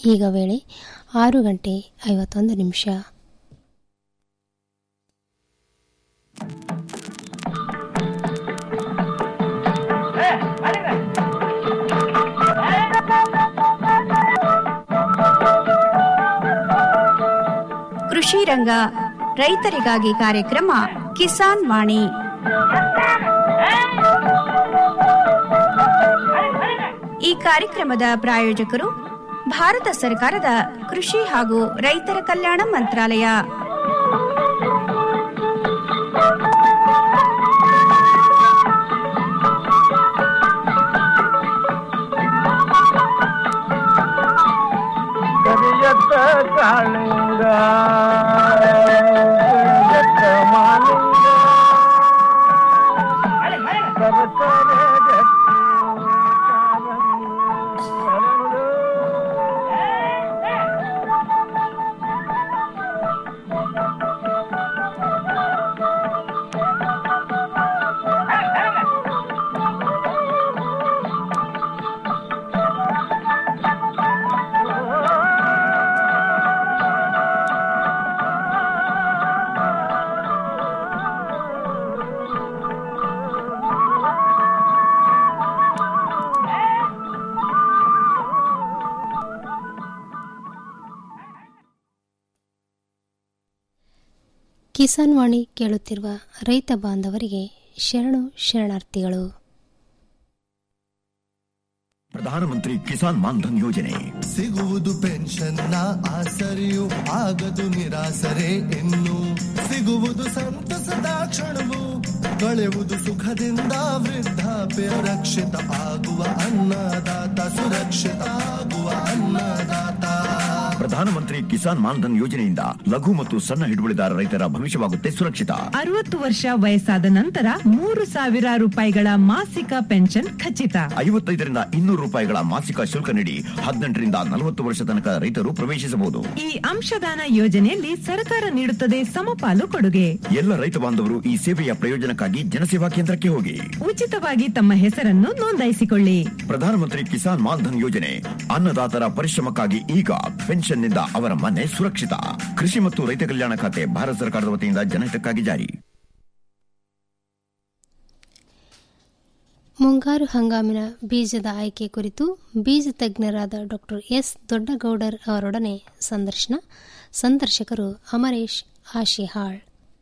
ಈಗ ವೇಳೆ ಆರು ಗಂಟೆ ಐವತ್ತೊಂದು ನಿಮಿಷ ಕೃಷಿ ರಂಗ ರೈತರಿಗಾಗಿ ಕಾರ್ಯಕ್ರಮ ಕಿಸಾನ್ ವಾಣಿ ಈ ಕಾರ್ಯಕ್ರಮದ ಪ್ರಾಯೋಜಕರು ಭಾರತ ಸರ್ಕಾರದ ಕೃಷಿ ಹಾಗೂ ರೈತರ ಕಲ್ಯಾಣ ಮಂತ್ರಾಲಯ ಕರಿಯತ್ತ ಕಾಳಿಂಗ ಕರಿಯತ್ತ ಮಾಲಿಂಗ ಸರಸರ ಗಟ್ಟಿ ಕಾರಂಗ ಹರಳು. ಕಿಸಾನ್ ವಾಣಿ ಕೇಳುತ್ತಿರುವ ರೈತ ಬಾಂಧವರಿಗೆ ಶರಣು ಶರಣಾರ್ಥಿಗಳು ಪ್ರಧಾನಮಂತ್ರಿ ಕಿಸಾನ್ ಮಾನ್ಧನ್ ಯೋಜನೆ ಸಿಗುವುದು ಪೆನ್ಷನ್ನ ಆಸರೆಯು ಆಗದು ನಿರಾಸರೆ ಇನ್ನು ಸಿಗುವುದು ಸಂತಸದ ಕ್ಷಣವು ಕಳೆವುದು ಸುಖದಿಂದ ವೃದ್ಧಾಪ್ಯ ರಕ್ಷಿತ ಆಗುವ ಅನ್ನದಾತ ಸುರಕ್ಷಿತ ಆಗುವ ಅನ್ನದಾತ ಪ್ರಧಾನಮಂತ್ರಿ ಕಿಸಾನ್ ಮಾನ್ಧನ್ ಯೋಜನೆಯಿಂದ ಲಘು ಮತ್ತು ಸಣ್ಣ ಹಿಡುವಳಿದಾರ ರೈತರ ಭವಿಷ್ಯವಾಗುತ್ತೆ ಸುರಕ್ಷಿತ ಅರವತ್ತು ವರ್ಷ ವಯಸ್ಸಾದ ನಂತರ ಮೂರು ಸಾವಿರ ರೂಪಾಯಿಗಳ ಮಾಸಿಕ ಪೆನ್ಷನ್ ಖಚಿತ ಐವತ್ತೈದರಿಂದ ಇನ್ನೂರು ರೂಪಾಯಿಗಳ ಮಾಸಿಕ ಶುಲ್ಕ ನೀಡಿ ಹದಿನೆಂಟರಿಂದ ನಲವತ್ತು ವರ್ಷ ತನಕ ರೈತರು ಪ್ರವೇಶಿಸಬಹುದು ಈ ಅಂಶದಾನ ಯೋಜನೆಯಲ್ಲಿ ಸರ್ಕಾರ ನೀಡುತ್ತದೆ ಸಮಪಾಲು ಕೊಡುಗೆ ಎಲ್ಲ ರೈತ ಬಾಂಧವರು ಈ ಸೇವೆಯ ಪ್ರಯೋಜನಕ್ಕಾಗಿ ಜನಸೇವಾ ಕೇಂದ್ರಕ್ಕೆ ಹೋಗಿ ಉಚಿತವಾಗಿ ತಮ್ಮ ಹೆಸರನ್ನು ನೋಂದಾಯಿಸಿಕೊಳ್ಳಿ ಪ್ರಧಾನಮಂತ್ರಿ ಕಿಸಾನ್ ಮಾನ್ಧನ್ ಯೋಜನೆ ಅನ್ನದಾತರ ಪರಿಶ್ರಮಕ್ಕಾಗಿ ಈಗ ಪೆನ್ಷನ್ನಿಂದ ಅವರ ಮನೆ ಸುರಕ್ಷಿತ ಕೃಷಿ ಮತ್ತು ರೈತ ಕಲ್ಯಾಣ ಖಾತೆ ಭಾರತ ಸರ್ಕಾರದ ವತಿಯಿಂದ ಜನಹಿತಕ್ಕಾಗಿ ಜಾರಿ ಮುಂಗಾರು ಹಂಗಾಮಿನ ಬೀಜದ ಆಯ್ಕೆ ಕುರಿತು ಬೀಜ ತಜ್ಞರಾದ ಡಾಕ್ಟರ್ ಎಸ್ ದೊಡ್ಡಗೌಡರ್ ಅವರೊಡನೆ ಸಂದರ್ಶನ ಸಂದರ್ಶಕರು ಅಮರೇಶ್ ಆಶಿಹಾಳ್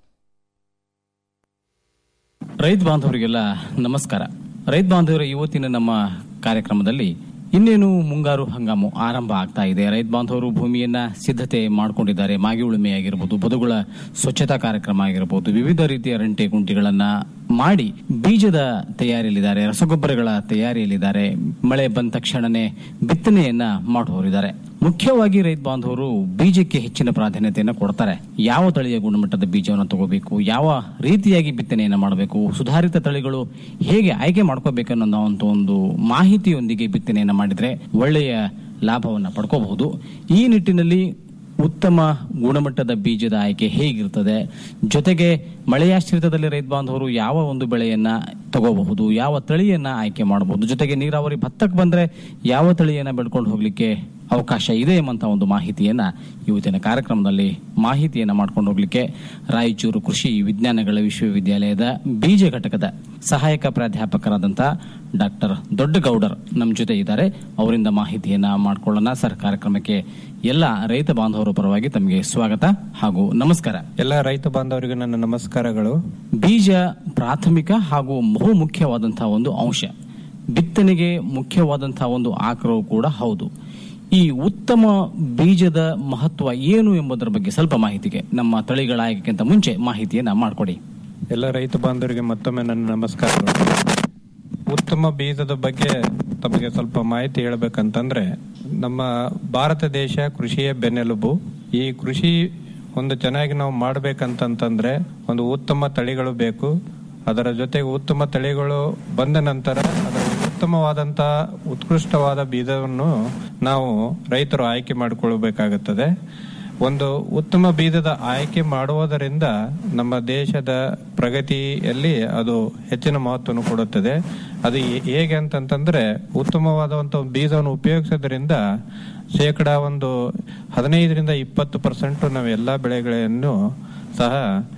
ರೈತ ಬಾಂಧವರಿಗೆಲ್ಲ ನಮಸ್ಕಾರ ರೈತ ಬಾಂಧವರ ಇವತ್ತಿನ ನಮ್ಮ ಕಾರ್ಯಕ್ರಮದಲ್ಲಿ ಇನ್ನೇನು ಮುಂಗಾರು ಹಂಗಾಮು ಆರಂಭ ಆಗ್ತಾ ಇದೆ ರೈತ ಬಾಂಧವರು ಭೂಮಿಯನ್ನ ಸಿದ್ಧತೆ ಮಾಡಿಕೊಂಡಿದ್ದಾರೆ ಮಾಗಿ ಉಳುಮೆ ಆಗಿರ್ಬೋದು ಬದುಗಳ ಸ್ವಚ್ಛತಾ ಕಾರ್ಯಕ್ರಮ ಆಗಿರ್ಬೋದು ವಿವಿಧ ರೀತಿಯ ರಂಟೆ ಕುಂಟಿಗಳನ್ನ ಮಾಡಿ ಬೀಜದ ತಯಾರಿಯಲ್ಲಿದ್ದಾರೆ ರಸಗೊಬ್ಬರಗಳ ತಯಾರಿಯಲ್ಲಿದ್ದಾರೆ ಮಳೆ ಬಂದ ತಕ್ಷಣನೇ ಬಿತ್ತನೆಯನ್ನ ಮಾಡುವವರಿದ್ದಾರೆ ಮುಖ್ಯವಾಗಿ ರೈತ ಬಾಂಧವರು ಬೀಜಕ್ಕೆ ಹೆಚ್ಚಿನ ಪ್ರಾಧಾನ್ಯತೆಯನ್ನು ಕೊಡ್ತಾರೆ ಯಾವ ತಳಿಯ ಗುಣಮಟ್ಟದ ಬೀಜವನ್ನು ತಗೋಬೇಕು ಯಾವ ರೀತಿಯಾಗಿ ಬಿತ್ತನೆಯನ್ನು ಮಾಡಬೇಕು ಸುಧಾರಿತ ತಳಿಗಳು ಹೇಗೆ ಆಯ್ಕೆ ಮಾಡ್ಕೋಬೇಕನ್ನೋ ಒಂದು ಮಾಹಿತಿಯೊಂದಿಗೆ ಬಿತ್ತನೆಯನ್ನು ಮಾಡಿದ್ರೆ ಒಳ್ಳೆಯ ಲಾಭವನ್ನು ಪಡ್ಕೋಬಹುದು ಈ ನಿಟ್ಟಿನಲ್ಲಿ ಉತ್ತಮ ಗುಣಮಟ್ಟದ ಬೀಜದ ಆಯ್ಕೆ ಹೇಗಿರ್ತದೆ ಜೊತೆಗೆ ಮಳೆಯಾಶ್ರಿತದಲ್ಲಿ ರೈತ ಬಾಂಧವರು ಯಾವ ಒಂದು ಬೆಳೆಯನ್ನ ತಗೋಬಹುದು ಯಾವ ತಳಿಯನ್ನ ಆಯ್ಕೆ ಮಾಡಬಹುದು ಜೊತೆಗೆ ನೀರಾವರಿ ಭತ್ತಕ್ಕೆ ಬಂದ್ರೆ ಯಾವ ತಳಿಯನ್ನ ಬೆಳ್ಕೊಂಡು ಹೋಗ್ಲಿಕ್ಕೆ ಅವಕಾಶ ಇದೆ ಎಂಬಂತ ಒಂದು ಮಾಹಿತಿಯನ್ನ ಇವತ್ತಿನ ಕಾರ್ಯಕ್ರಮದಲ್ಲಿ ಮಾಹಿತಿಯನ್ನ ಮಾಡ್ಕೊಂಡು ಹೋಗ್ಲಿಕ್ಕೆ ರಾಯಚೂರು ಕೃಷಿ ವಿಜ್ಞಾನಗಳ ವಿಶ್ವವಿದ್ಯಾಲಯದ ಬೀಜ ಘಟಕದ ಸಹಾಯಕ ಪ್ರಾಧ್ಯಾಪಕರಾದಂಥ ಡಾಕ್ಟರ್ ದೊಡ್ಡಗೌಡರ್ ನಮ್ಮ ಜೊತೆ ಇದ್ದಾರೆ ಅವರಿಂದ ಮಾಹಿತಿಯನ್ನ ಮಾಡ್ಕೊಳ್ಳೋಣ ಸರ್ ಕಾರ್ಯಕ್ರಮಕ್ಕೆ ಎಲ್ಲ ರೈತ ಬಾಂಧವರ ಪರವಾಗಿ ತಮಗೆ ಸ್ವಾಗತ ಹಾಗೂ ನಮಸ್ಕಾರ ಎಲ್ಲ ರೈತ ಬಾಂಧವರಿಗೂ ನನ್ನ ನಮಸ್ಕಾರಗಳು ಬೀಜ ಪ್ರಾಥಮಿಕ ಹಾಗೂ ಬಹು ಮುಖ್ಯವಾದಂತಹ ಒಂದು ಅಂಶ ಬಿತ್ತನೆಗೆ ಮುಖ್ಯವಾದಂತಹ ಒಂದು ಆಕರವು ಕೂಡ ಹೌದು ಈ ಉತ್ತಮ ಬೀಜದ ಮಹತ್ವ ಏನು ಎಂಬುದರ ಬಗ್ಗೆ ಸ್ವಲ್ಪ ಮಾಹಿತಿಗೆ ನಮ್ಮ ತಳಿಗಳ ಆಯ್ಕೆಗಿಂತ ಮುಂಚೆ ಮಾಹಿತಿಯನ್ನ ಮಾಡಿಕೊಡಿ ಎಲ್ಲ ರೈತ ಬಾಂಧವರಿಗೆ ಮತ್ತೊಮ್ಮೆ ನನ್ನ ನಮಸ್ಕಾರಗಳು ಉತ್ತಮ ಬೀಜದ ಬಗ್ಗೆ ತಮಗೆ ಸ್ವಲ್ಪ ಮಾಹಿತಿ ಹೇಳ್ಬೇಕಂತಂದ್ರೆ ನಮ್ಮ ಭಾರತ ದೇಶ ಕೃಷಿಯ ಬೆನ್ನೆಲುಬು ಈ ಕೃಷಿ ಒಂದು ಚೆನ್ನಾಗಿ ನಾವು ಮಾಡ್ಬೇಕಂತಂತಂದ್ರೆ ಒಂದು ಉತ್ತಮ ತಳಿಗಳು ಬೇಕು ಅದರ ಜೊತೆಗೆ ಉತ್ತಮ ತಳಿಗಳು ಬಂದ ನಂತರ ಅದರ ಉತ್ತಮವಾದಂತ ಉತ್ಕೃಷ್ಟವಾದ ಬೀಜವನ್ನು ನಾವು ರೈತರು ಆಯ್ಕೆ ಮಾಡಿಕೊಳ್ಳಬೇಕಾಗುತ್ತದೆ ಒಂದು ಉತ್ತಮ ಬೀಜದ ಆಯ್ಕೆ ಮಾಡುವುದರಿಂದ ನಮ್ಮ ದೇಶದ ಪ್ರಗತಿಯಲ್ಲಿ ಅದು ಹೆಚ್ಚಿನ ಮಹತ್ವವನ್ನು ಕೊಡುತ್ತದೆ ಅದು ಹೇ- ಹೇಗೆ ಅಂತಂತಂದ್ರೆ ಉತ್ತಮವಾದಂತ ಒಂದು ಬೀಜವನ್ನು ಉಪಯೋಗಿಸೋದ್ರಿಂದ ಶೇಕಡ ಒಂದು ಹದಿನೈದರಿಂದ ಇಪ್ಪತ್ತು ಪರ್ಸೆಂಟ್ ನಾವು ಎಲ್ಲ ಬೆಳೆಗಳನ್ನು ಸಹ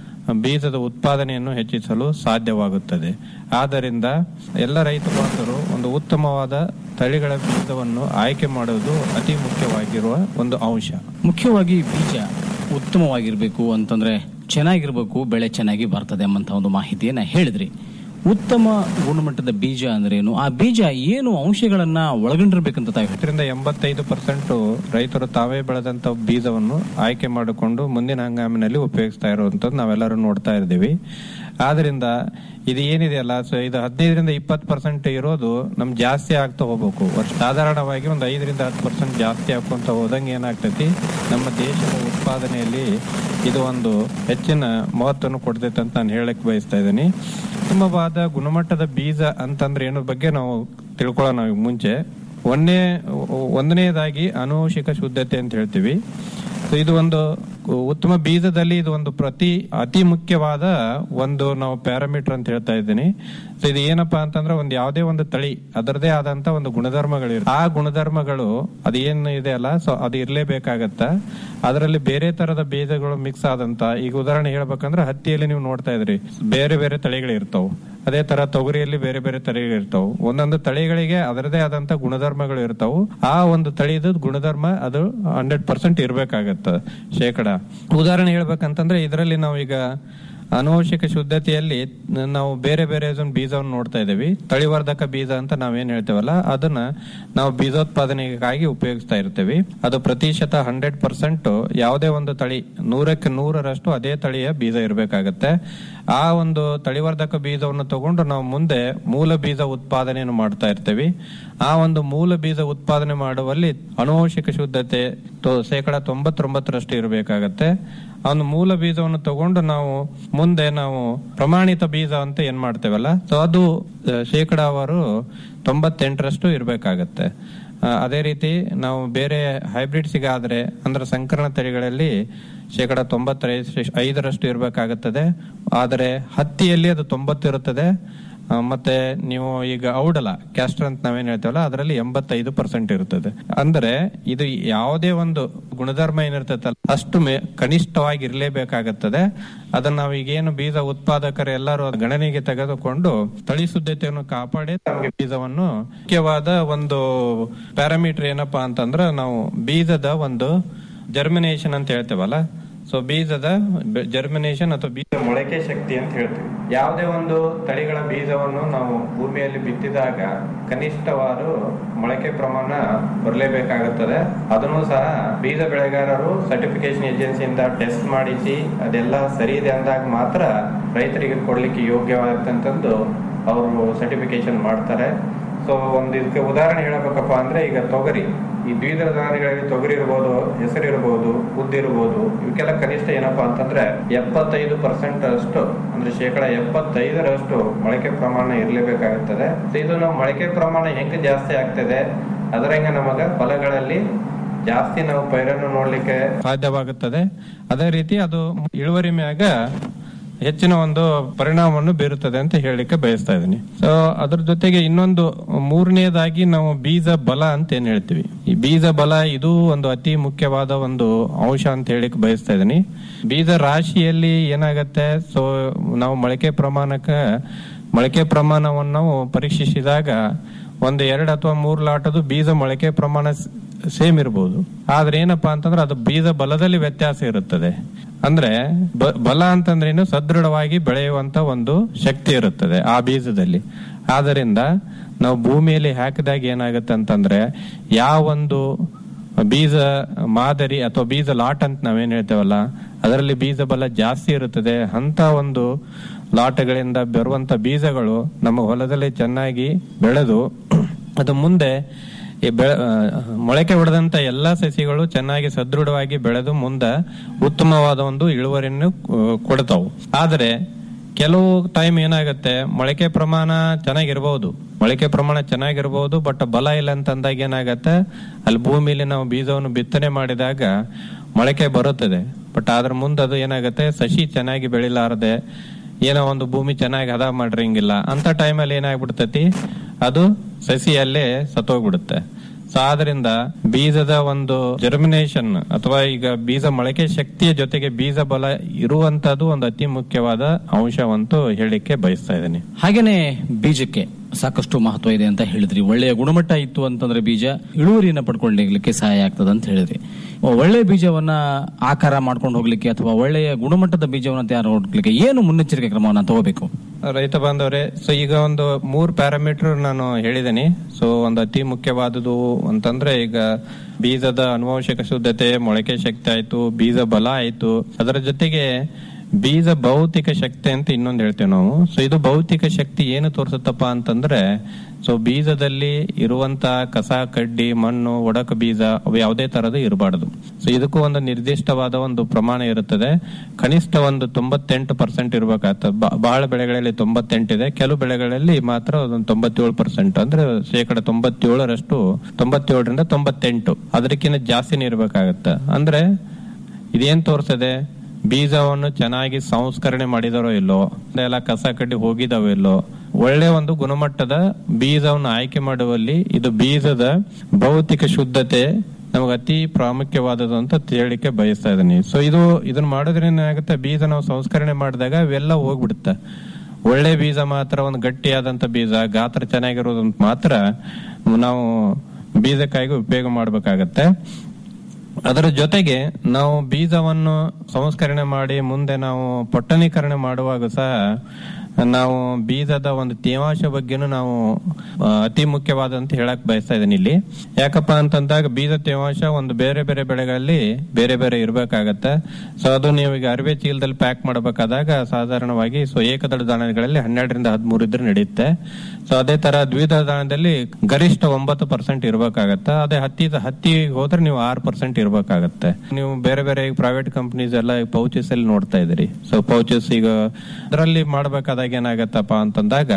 ಬೀಜದ ಉತ್ಪಾದನೆಯನ್ನು ಹೆಚ್ಚಿಸಲು ಸಾಧ್ಯವಾಗುತ್ತದೆ ಆದ್ದರಿಂದ ಎಲ್ಲ ರೈತ ಬಾಂಧವರು ಒಂದು ಉತ್ತಮವಾದ ತಳಿಗಳ ಬೀಜವನ್ನು ಆಯ್ಕೆ ಮಾಡುವುದು ಅತಿ ಮುಖ್ಯವಾಗಿರುವ ಒಂದು ಅಂಶ ಮುಖ್ಯವಾಗಿ ಬೀಜ ಉತ್ತಮವಾಗಿರಬೇಕು ಅಂತಂದ್ರೆ ಚೆನ್ನಾಗಿರ್ಬೇಕು ಬೆಳೆ ಚೆನ್ನಾಗಿ ಬರ್ತದೆ ಎಂಬಂತ ಒಂದು ಮಾಹಿತಿಯನ್ನ ಹೇಳಿದ್ರಿ ಉತ್ತಮ ಗುಣಮಟ್ಟದ ಬೀಜ ಅಂದ್ರೇನು ಆ ಬೀಜ ಏನು ಅಂಶಗಳನ್ನ ಒಳಗೊಂಡಿರ್ಬೇಕಂತ ತಾವು ಹೇಳ್ತೀರಿ? ಇದರಿಂದ ಎಂಬತ್ತೈದು ಪರ್ಸೆಂಟ್ ರೈತರು ತಾವೇ ಬೆಳೆದಂತ ಬೀಜವನ್ನು ಆಯ್ಕೆ ಮಾಡಿಕೊಂಡು ಮುಂದಿನ ಹಂಗಾಮಿನಲ್ಲಿ ಉಪಯೋಗಿಸ್ತಾ ಇರುವಂತದ್ದು ನಾವೆಲ್ಲರೂ ನೋಡ್ತಾ ಇದ್ದೀವಿ ಆದ್ರಿಂದ ಇದು ಏನಿದೆಯಲ್ಲ ಸೊ ಇದು ಹದಿನೈದರಿಂದ ಇಪ್ಪತ್ತು ಪರ್ಸೆಂಟ್ ಇರೋದು ನಮ್ ಜಾಸ್ತಿ ಆಗ್ತಾ ಹೋಗ್ಬೇಕು ವರ್ಷ ಸಾಧಾರಣವಾಗಿ ಒಂದು ಐದರಿಂದ ಹತ್ತು ಪರ್ಸೆಂಟ್ ಜಾಸ್ತಿ ಹಾಕೊಂತ ಹೋದಂಗೆ ಏನಾಗ್ತೈತಿ ನಮ್ಮ ದೇಶದ ಉತ್ಪಾದನೆಯಲ್ಲಿ ಇದು ಒಂದು ಹೆಚ್ಚಿನ ಮಹತ್ವವನ್ನು ಕೊಡ್ತೈತೆ ಅಂತ ನಾನು ಹೇಳಕ್ ಬಯಸ್ತಾ ಇದ್ದೀನಿ ಉತ್ತಮವಾದ ಗುಣಮಟ್ಟದ ಬೀಜ ಅಂತಂದ್ರೆ ಏನೋ ಬಗ್ಗೆ ನಾವು ತಿಳ್ಕೊಳ್ಳೋಣ ಈಗ ಮುಂಚೆ ಒಂದೇ ಒಂದನೇದಾಗಿ ಅನುವಂಶಿಕ ಶುದ್ಧತೆ ಅಂತ ಹೇಳ್ತೀವಿ So ಇದು ಒಂದು ಉತ್ತಮ ಬೀಜದಲ್ಲಿ ಇದು ಒಂದು ಪ್ರತಿ ಅತಿ ಮುಖ್ಯವಾದ ಒಂದು ನಾವು ಪ್ಯಾರಾಮೀಟರ್ ಅಂತ ಹೇಳ್ತಾ ಇದ್ದೀನಿ ಸೊ ಇದು ಏನಪ್ಪಾ ಅಂತಂದ್ರೆ ಒಂದು ಯಾವುದೇ ಒಂದು ತಳಿ ಅದರದೇ ಆದಂತ ಒಂದು ಗುಣಧರ್ಮಗಳು ಇರುತ್ತೆ. ಆ ಗುಣಧರ್ಮಗಳು ಅದೇನು ಇದೆ ಅಲ್ಲ ಸೊ ಅದು ಇರ್ಲೇಬೇಕಾಗತ್ತ ಅದರಲ್ಲಿ ಬೇರೆ ತರದ ಬೀಜಗಳು ಮಿಕ್ಸ್ ಆದಂತ ಈಗ ಉದಾಹರಣೆ ಹೇಳ್ಬೇಕಂದ್ರೆ ಹತ್ತಿಯಲ್ಲಿ ನೀವು ನೋಡ್ತಾ ಇದ್ರಿ ಬೇರೆ ಬೇರೆ ತಳಿಗಳು ಇರ್ತಾವ ಅದೇ ತರ ತೊಗರಿಯಲ್ಲಿ ಬೇರೆ ಬೇರೆ ತಳಿಗಳು ಇರ್ತಾವ ಒಂದೊಂದು ತಳಿಗಳಿಗೆ ಅದರದೇ ಆದಂತ ಗುಣಧರ್ಮಗಳು ಇರ್ತಾವು ಆ ಒಂದು ತಳಿದ ಗುಣಧರ್ಮ ಅದು ಹಂಡ್ರೆಡ್ ಪರ್ಸೆಂಟ್ ಇರ್ಬೇಕಾಗತ್ತ ಶೇಕಡ ಉದಾಹರಣೆ ಹೇಳ್ಬೇಕಂತಂದ್ರೆ ಇದರಲ್ಲಿ ನಾವು ಈಗ ಅನುವಂಶಿಕ ಶುದ್ಧತೆಯಲ್ಲಿ ನಾವು ಬೇರೆ ಬೇರೆ ಒಂದು ಬೀಜವನ್ನು ನೋಡ್ತಾ ಇದ್ದೀವಿ ತಳಿವರ್ಧಕ ಬೀಜ ಅಂತ ನಾವೇನ್ ಹೇಳ್ತೇವಲ್ಲ ಅದನ್ನ ನಾವು ಬೀಜೋತ್ಪಾದನೆಗಾಗಿ ಉಪಯೋಗಿಸ್ತಾ ಇರ್ತೀವಿ ಅದು ಪ್ರತಿಶತ ಹಂಡ್ರೆಡ್ ಪರ್ಸೆಂಟ್ ಯಾವುದೇ ಒಂದು ತಳಿ ನೂರಕ್ಕೆ ನೂರರಷ್ಟು ಅದೇ ತಳಿಯ ಬೀಜ ಇರಬೇಕಾಗತ್ತೆ ಆ ಒಂದು ತಳಿವರ್ಧಕ ಬೀಜವನ್ನು ತಗೊಂಡು ನಾವು ಮುಂದೆ ಮೂಲ ಬೀಜ ಉತ್ಪಾದನೆಯನ್ನು ಮಾಡ್ತಾ ಇರ್ತೀವಿ ಆ ಒಂದು ಮೂಲ ಬೀಜ ಉತ್ಪಾದನೆ ಮಾಡುವಲ್ಲಿ ಅನುವಂಶಿಕ ಶುದ್ಧತೆ ತೊ- ಶೇಕಡ ತೊಂಬತ್ತೊಂಬತ್ತರಷ್ಟು ಇರಬೇಕಾಗತ್ತೆ ಆ ಒಂದು ಮೂಲ ಬೀಜವನ್ನು ತಗೊಂಡು ನಾವು ಮುಂದೆ ನಾವು ಪ್ರಮಾಣಿತ ಬೀಜ ಅಂತ ಏನ್ ಮಾಡ್ತೇವಲ್ಲ ಸೊ ಅದು ಆ, ಶೇಕಡಾವಾರು ತೊಂಬತ್ತೆಂಟರಷ್ಟು ಇರಬೇಕಾಗತ್ತೆ ಅದೇ ರೀತಿ ನಾವು ಬೇರೆ ಹೈಬ್ರಿಡ್ಸಿಗಾದ್ರೆ ಅಂದ್ರೆ ಸಂಕರಣ ತಳಿಗಳಲ್ಲಿ ಶೇಕಡ ತೊಂಬತ್ತೈದು ಐದರಷ್ಟು ಇರಬೇಕಾಗುತ್ತದೆ ಆದರೆ ಹತ್ತಿಯಲ್ಲಿ ಅದು ತೊಂಬತ್ತು ಇರುತ್ತದೆ ಆ, ಮತ್ತೆ ನೀವು ಈಗ ಔಡಲ ಕ್ಯಾಸ್ಟರ್ ಅಂತ ನಾವೇನ್ ಹೇಳ್ತೇವಲ್ಲ ಅದರಲ್ಲಿ ಎಂಬತ್ತೈದು ಪರ್ಸೆಂಟ್ ಇರುತ್ತದೆ ಅಂದ್ರೆ ಇದು ಯಾವುದೇ ಒಂದು ಗುಣಧರ್ಮ ಏನಿರ್ತೈತಲ್ಲ ಅಷ್ಟು ಮೇ ಕನಿಷ್ಠವಾಗಿ ಇರಲೇಬೇಕಾಗುತ್ತದೆ ಅದನ್ನ ನಾವು ಈಗೇನು ಬೀಜ ಉತ್ಪಾದಕರು ಎಲ್ಲರೂ ಗಣನೆಗೆ ತೆಗೆದುಕೊಂಡು ತಳಿ ಶುದ್ಧತೆಯನ್ನು ಕಾಪಾಡಿ ನಮಗೆ ಬೀಜವನ್ನು ಮುಖ್ಯವಾದ ಒಂದು ಪ್ಯಾರಾಮೀಟರ್ ಏನಪ್ಪಾ ಅಂತಂದ್ರೆ ನಾವು ಬೀಜದ ಒಂದು ಜರ್ಮಿನೇಷನ್ ಅಂತ ಹೇಳ್ತೇವಲ್ಲ ಸೊ ಬೀಜದ ಜರ್ಮಿನೇಷನ್ ಅಥವಾ ಬೀಜ ಮೊಳಕೆ ಶಕ್ತಿ ಅಂತ ಹೇಳ್ತೀವಿ ಯಾವುದೇ ಒಂದು ತಳಿಗಳ ಬೀಜವನ್ನು ನಾವು ಭೂಮಿಯಲ್ಲಿ ಬಿತ್ತಿದಾಗ ಕನಿಷ್ಠವಾದ ಮೊಳಕೆ ಪ್ರಮಾಣ ಬರಲೇಬೇಕಾಗುತ್ತದೆ ಅದನ್ನು ಸಹ ಬೀಜ ಬೆಳೆಗಾರರು ಸರ್ಟಿಫಿಕೇಶನ್ ಏಜೆನ್ಸಿಯಿಂದ ಟೆಸ್ಟ್ ಮಾಡಿಸಿ ಅದೆಲ್ಲ ಸರಿ ಇದೆ ಅಂದಾಗ ಮಾತ್ರ ರೈತರಿಗೆ ಕೊಡ್ಲಿಕ್ಕೆ ಯೋಗ್ಯವಾದಂತಂದು ಅವರು ಸರ್ಟಿಫಿಕೇಶನ್ ಮಾಡ್ತಾರೆ ಸೊ ಒಂದು ಇದಕ್ಕೆ ಉದಾಹರಣೆ ಹೇಳಬೇಕಪ್ಪ ಅಂದ್ರೆ ಈಗ ತೊಗರಿ ಈ ದ್ವಿದಳ ಧಾನ್ಯಗಳಲ್ಲಿ ತೊಗರಿ ಇರ್ಬೋದು ಹೆಸರು ಇರ್ಬೋದು ಉದ್ದು ಇರ್ಬೋದು ಇವಕ್ಕೆಲ್ಲ ಕನಿಷ್ಠ ಏನಪ್ಪಾ ಅಂತಂದ್ರೆ ಎಪ್ಪತ್ತೈದು ಪರ್ಸೆಂಟ್ ಅಷ್ಟು ಅಂದ್ರೆ ಶೇಕಡ ಎಪ್ಪತ್ತೈದರಷ್ಟು ಮೊಳಕೆ ಪ್ರಮಾಣ ಇರಲೇಬೇಕಾಗುತ್ತದೆ ಸೊ ಇದು ನಾವು ಮೊಳಕೆ ಪ್ರಮಾಣ ಹೆಂಗೆ ಜಾಸ್ತಿ ಆಗ್ತದೆ ಅದರಂಗ ನಮಗ ಫಲಗಳಲ್ಲಿ ಜಾಸ್ತಿ ನಾವು ಪೈರನ್ನು ನೋಡ್ಲಿಕ್ಕೆ ಸಾಧ್ಯವಾಗುತ್ತದೆ ಅದೇ ರೀತಿ ಅದು ಇಳುವರಿ ಮ್ಯಾಗ ಹೆಚ್ಚಿನ ಒಂದು ಪರಿಣಾಮವನ್ನು ಬೀರುತ್ತದೆ ಅಂತ ಹೇಳಲಿಕ್ಕೆ ಬಯಸ್ತಾ ಇದ್ದೀನಿ ಸೊ ಅದ್ರ ಜೊತೆಗೆ ಇನ್ನೊಂದು ಮೂರನೇದಾಗಿ ನಾವು ಬೀಜ ಬಲ ಅಂತ ಏನ್ ಹೇಳ್ತೀವಿ ಈ ಬೀಜ ಬಲ ಇದು ಒಂದು ಅತಿ ಮುಖ್ಯವಾದ ಒಂದು ಅಂಶ ಅಂತ ಹೇಳಿಕ್ ಬಯಸ್ತಾ ಇದ್ದೀನಿ ಬೀಜ ರಾಶಿಯಲ್ಲಿ ಏನಾಗತ್ತೆ ಸೊ ನಾವು ಮೊಳಕೆ ಪ್ರಮಾಣಕ್ಕೆ ಮೊಳಕೆ ಪ್ರಮಾಣವನ್ನು ನಾವು ಪರೀಕ್ಷಿಸಿದಾಗ ಒಂದು ಎರಡು ಅಥವಾ ಮೂರು ಲಾಟದು ಬೀಜ ಮೊಳಕೆ ಪ್ರಮಾಣ ಸೇಮ್ ಇರಬಹುದು ಆದ್ರೆ ಏನಪ್ಪಾ ಅಂತಂದ್ರೆ ಅದು ಬೀಜ ಬಲದಲ್ಲಿ ವ್ಯತ್ಯಾಸ ಇರುತ್ತದೆ ಅಂದ್ರೆ ಬ- ಬಲ ಅಂತಂದ್ರೇನು ಸದೃಢವಾಗಿ ಬೆಳೆಯುವಂತ ಒಂದು ಶಕ್ತಿ ಇರುತ್ತದೆ ಆ ಬೀಜದಲ್ಲಿ ಆದ್ದರಿಂದ ನಾವು ಭೂಮಿಯಲ್ಲಿ ಹಾಕಿದಾಗ ಏನಾಗುತ್ತೆ ಅಂತಂದ್ರೆ ಯಾವೊಂದು ಬೀಜ ಮಾದರಿ ಅಥವಾ ಬೀಜ ಲಾಟ್ ಅಂತ ನಾವೇನ್ ಹೇಳ್ತೇವಲ್ಲ ಅದರಲ್ಲಿ ಬೀಜ ಬಲ ಜಾಸ್ತಿ ಇರುತ್ತದೆ ಅಂತ ಒಂದು ಲಾಟಗಳಿಂದ ಬರುವಂತ ಬೀಜಗಳು ನಮ್ಮ ಹೊಲದಲ್ಲಿ ಚೆನ್ನಾಗಿ ಬೆಳೆದು ಅದು ಮುಂದೆ ಈ ಬೆಳೆ ಆ, ಮೊಳಕೆ ಹೊಡೆದಂತ ಎಲ್ಲಾ ಸಸಿಗಳು ಚೆನ್ನಾಗಿ ಸದೃಢವಾಗಿ ಬೆಳೆದು ಮುಂದೆ ಉತ್ತಮವಾದ ಒಂದು ಇಳುವರಿಯನ್ನು ಆ, ಕೊಡ್ತಾವು ಆದರೆ ಕೆಲವು ಟೈಮ್ ಏನಾಗುತ್ತೆ ಮೊಳಕೆ ಪ್ರಮಾಣ ಚೆನ್ನಾಗಿರ್ಬಹುದು ಮೊಳಕೆ ಪ್ರಮಾಣ ಚೆನ್ನಾಗಿರ್ಬಹುದು ಬಟ್ ಬಲ ಇಲ್ಲ ಅಂತ ಅಂದಾಗ ಏನಾಗತ್ತೆ ಅಲ್ಲಿ ಭೂಮಿಲಿ ನಾವು ಬೀಜವನ್ನು ಬಿತ್ತನೆ ಮಾಡಿದಾಗ ಮೊಳಕೆ ಬರುತ್ತದೆ ಬಟ್ ಅದ್ರ ಮುಂದೆ ಅದು ಏನಾಗುತ್ತೆ ಸಸಿ ಚೆನ್ನಾಗಿ ಬೆಳಿಲಾರದೆ ಏನೋ ಒಂದು ಭೂಮಿ ಚೆನ್ನಾಗಿ ಹದ ಮಾಡಿರಂಗಿಲ್ಲ ಅಂತ ಟೈಮಲ್ಲಿ ಏನಾಗ್ಬಿಡ್ತೈತಿ ಅದು ಸಸಿಯಲ್ಲೇ ಸತ್ತೋಗ್ಬಿಡುತ್ತೆ ಸೊ ಆದ್ರಿಂದ ಬೀಜದ ಒಂದು ಜರ್ಮಿನೇಷನ್ ಅಥವಾ ಈಗ ಬೀಜ ಮೊಳಕೆ ಶಕ್ತಿಯ ಜೊತೆಗೆ ಬೀಜ ಬಲ ಇರುವಂತದ್ದು ಒಂದು ಅತಿ ಮುಖ್ಯವಾದ ಅಂಶವಂತೂ ಹೇಳಿಕ್ಕೆ ಬಯಸ್ತಾ ಇದ್ದೀನಿ ಹಾಗೇನೆ ಬೀಜಕ್ಕೆ ಸಾಕಷ್ಟು ಮಹತ್ವ ಇದೆ ಅಂತ ಹೇಳಿದ್ರಿ ಒಳ್ಳೆಯ ಗುಣಮಟ್ಟ ಇತ್ತು ಅಂತಂದ್ರೆ ಬೀಜ ಇಳುವರಿಯನ್ನ ಪಡ್ಕೊಳ್ಳಲಿಕ್ಕೆ ಸಹಾಯ ಆಗ್ತದೆ ಅಂತ ಹೇಳಿದ್ರಿ ಒಳ್ಳೆಯ ಬೀಜವನ್ನ ಆಕಾರ ಮಾಡ್ಕೊಂಡು ಹೋಗ್ಲಿಕ್ಕೆ ಅಥವಾ ಒಳ್ಳೆಯ ಗುಣಮಟ್ಟದ ಬೀಜವನ್ನ ತಯಾರು ಹೋಗ್ಲಿಕ್ಕೆ ಏನು ಮುನ್ನೆಚ್ಚರಿಕೆ ಕ್ರಮವನ್ನ ತಗೋಬೇಕು ರೈತ ಬಾಂಧವರೇ ಸೊ ಈಗ ಒಂದು ಮೂರ್ ಪ್ಯಾರಾಮೀಟರ್ ನಾನು ಹೇಳಿದ್ದೀನಿ ಸೊ ಒಂದು ಅತಿ ಮುಖ್ಯವಾದುದು ಅಂತಂದ್ರೆ ಈಗ ಬೀಜದ ಅನುವಂಶಿಕ ಶುದ್ಧತೆ ಮೊಳಕೆ ಶಕ್ತಿ ಆಯ್ತು ಬೀಜ ಬಲ ಆಯ್ತು ಅದರ ಜೊತೆಗೆ ಬೀಜ ಭೌತಿಕ ಶಕ್ತಿ ಅಂತ ಇನ್ನೊಂದು ಹೇಳ್ತೇವೆ ನಾವು ಸೊ ಇದು ಭೌತಿಕ ಶಕ್ತಿ ಏನು ತೋರಿಸುತ್ತಪ್ಪ ಅಂತಂದ್ರೆ ಸೊ ಬೀಜದಲ್ಲಿ ಇರುವಂತ ಕಸ ಕಡ್ಡಿ ಮಣ್ಣು ಒಡಕ ಬೀಜ ಅವು ಯಾವುದೇ ತರದ ಇರಬಾರದು ಸೊ ಇದಕ್ಕೂ ಒಂದು ನಿರ್ದಿಷ್ಟವಾದ ಒಂದು ಪ್ರಮಾಣ ಇರುತ್ತದೆ ಕನಿಷ್ಠ ಒಂದು ತೊಂಬತ್ತೆಂಟು ಪರ್ಸೆಂಟ್ ಇರಬೇಕಾಗ್ತದೆ ಬಹಳ ಬೆಳೆಗಳಲ್ಲಿ ತೊಂಬತ್ತೆಂಟಿದೆ ಕೆಲವು ಬೆಳೆಗಳಲ್ಲಿ ಮಾತ್ರ ಒಂದು ತೊಂಬತ್ತೇಳು ಪರ್ಸೆಂಟ್ ಅಂದ್ರೆ ಶೇಕಡ ತೊಂಬತ್ತೇಳರಷ್ಟು ತೊಂಬತ್ತೇಳರಿಂದ ತೊಂಬತ್ತೆಂಟು ಅದಕ್ಕಿಂತ ಜಾಸ್ತಿನೇ ಇರಬೇಕಾಗತ್ತೆ ಅಂದ್ರೆ ಇದೇನ್ ತೋರಿಸ್ತದೆ ಬೀಜವನ್ನು ಚೆನ್ನಾಗಿ ಸಂಸ್ಕರಣೆ ಮಾಡಿದಾರೋ ಇಲ್ಲೋ ಎಲ್ಲ ಕಸ ಕಡ್ಡಿ ಹೋಗಿದಾವೋ ಇಲ್ಲೋ ಒಳ್ಳೆ ಒಂದು ಗುಣಮಟ್ಟದ ಬೀಜವನ್ನು ಆಯ್ಕೆ ಮಾಡುವಲ್ಲಿ ಇದು ಬೀಜದ ಭೌತಿಕ ಶುದ್ಧತೆ ನಮಗೆ ಅತಿ ಪ್ರಾಮುಖ್ಯವಾದದ್ದು ಅಂತ ಹೇಳಲಿಕ್ಕೆ ಬಯಸ್ತಾ ಇದ್ದೀನಿ ಸೊ ಇದು ಇದನ್ನ ಮಾಡೋದ್ರಿಂದ ಏನಾಗುತ್ತೆ ಬೀಜ ನಾವು ಸಂಸ್ಕರಣೆ ಮಾಡಿದಾಗ ಇವೆಲ್ಲ ಹೋಗ್ಬಿಡುತ್ತೆ ಒಳ್ಳೆ ಬೀಜ ಮಾತ್ರ ಒಂದು ಗಟ್ಟಿಯಾದಂತ ಬೀಜ ಗಾತ್ರ ಚೆನ್ನಾಗಿರೋದು ಮಾತ್ರ ನಾವು ಬೀಜಕ್ಕಾಗಿ ಉಪಯೋಗ ಮಾಡಬೇಕಾಗತ್ತೆ ಅದರ ಜೊತೆಗೆ ನಾವು ಬೀಜವನ್ನು ಸಂಸ್ಕರಣೆ ಮಾಡಿ ಮುಂದೆ ನಾವು ಪೊಟ್ಟಣೀಕರಣ ಮಾಡುವಾಗ ಸಹ ನಾವು ಬೀಜದ ಒಂದು ತೇವಾಂಶ ಬಗ್ಗೆನೂ ನಾವು ಆ, ಅತಿ ಮುಖ್ಯವಾದಂತ ಹೇಳಕ್ ಬಯಸ್ತಾ ಇದ್ದೀನಿ ಇಲ್ಲಿ ಯಾಕಪ್ಪ ಅಂತಂದಾಗ ಬೀಜ ತೇವಾಂಶ ಒಂದು ಬೇರೆ ಬೇರೆ ಬೆಳೆಗಳಲ್ಲಿ ಬೇರೆ ಬೇರೆ ಇರಬೇಕಾಗತ್ತೆ ಸೊ ಅದು ನೀವು ಈಗ ಅರಿವೆ ಚೀಲದಲ್ಲಿ ಪ್ಯಾಕ್ ಮಾಡಬೇಕಾದಾಗ ಸಾಧಾರಣವಾಗಿ ಸೊ ಏಕದಳ ದಾಣಗಳಲ್ಲಿ ಹನ್ನೆರಡರಿಂದ ಹದಿಮೂರು ಇದ್ರೆ ನಡೆಯುತ್ತೆ ಸೊ ಅದೇ ತರ ದ್ವಿದಳ ದಾಣದಲ್ಲಿ ಗರಿಷ್ಠ ಒಂಬತ್ತು ಪರ್ಸೆಂಟ್ ಇರಬೇಕಾಗತ್ತೆ ಅದೇ ಹತ್ತಿ ಹತ್ತಿ ಹೋದ್ರೆ ನೀವು ಆರು ಪರ್ಸೆಂಟ್ ಇರಬೇಕಾಗತ್ತೆ ನೀವು ಬೇರೆ ಬೇರೆ ಪ್ರೈವೇಟ್ ಕಂಪನೀಸ್ ಎಲ್ಲ ಪೌಚಸ್ ಅಲ್ಲಿ ನೋಡ್ತಾ ಇದ್ದೀರಿ ಸೊ ಪೌಚಸ್ ಈಗ ಅದರಲ್ಲಿ ಮಾಡಬೇಕಾದಾಗ ಏನಾಗತ್ತಪ್ಪ ಅಂತಂದಾಗ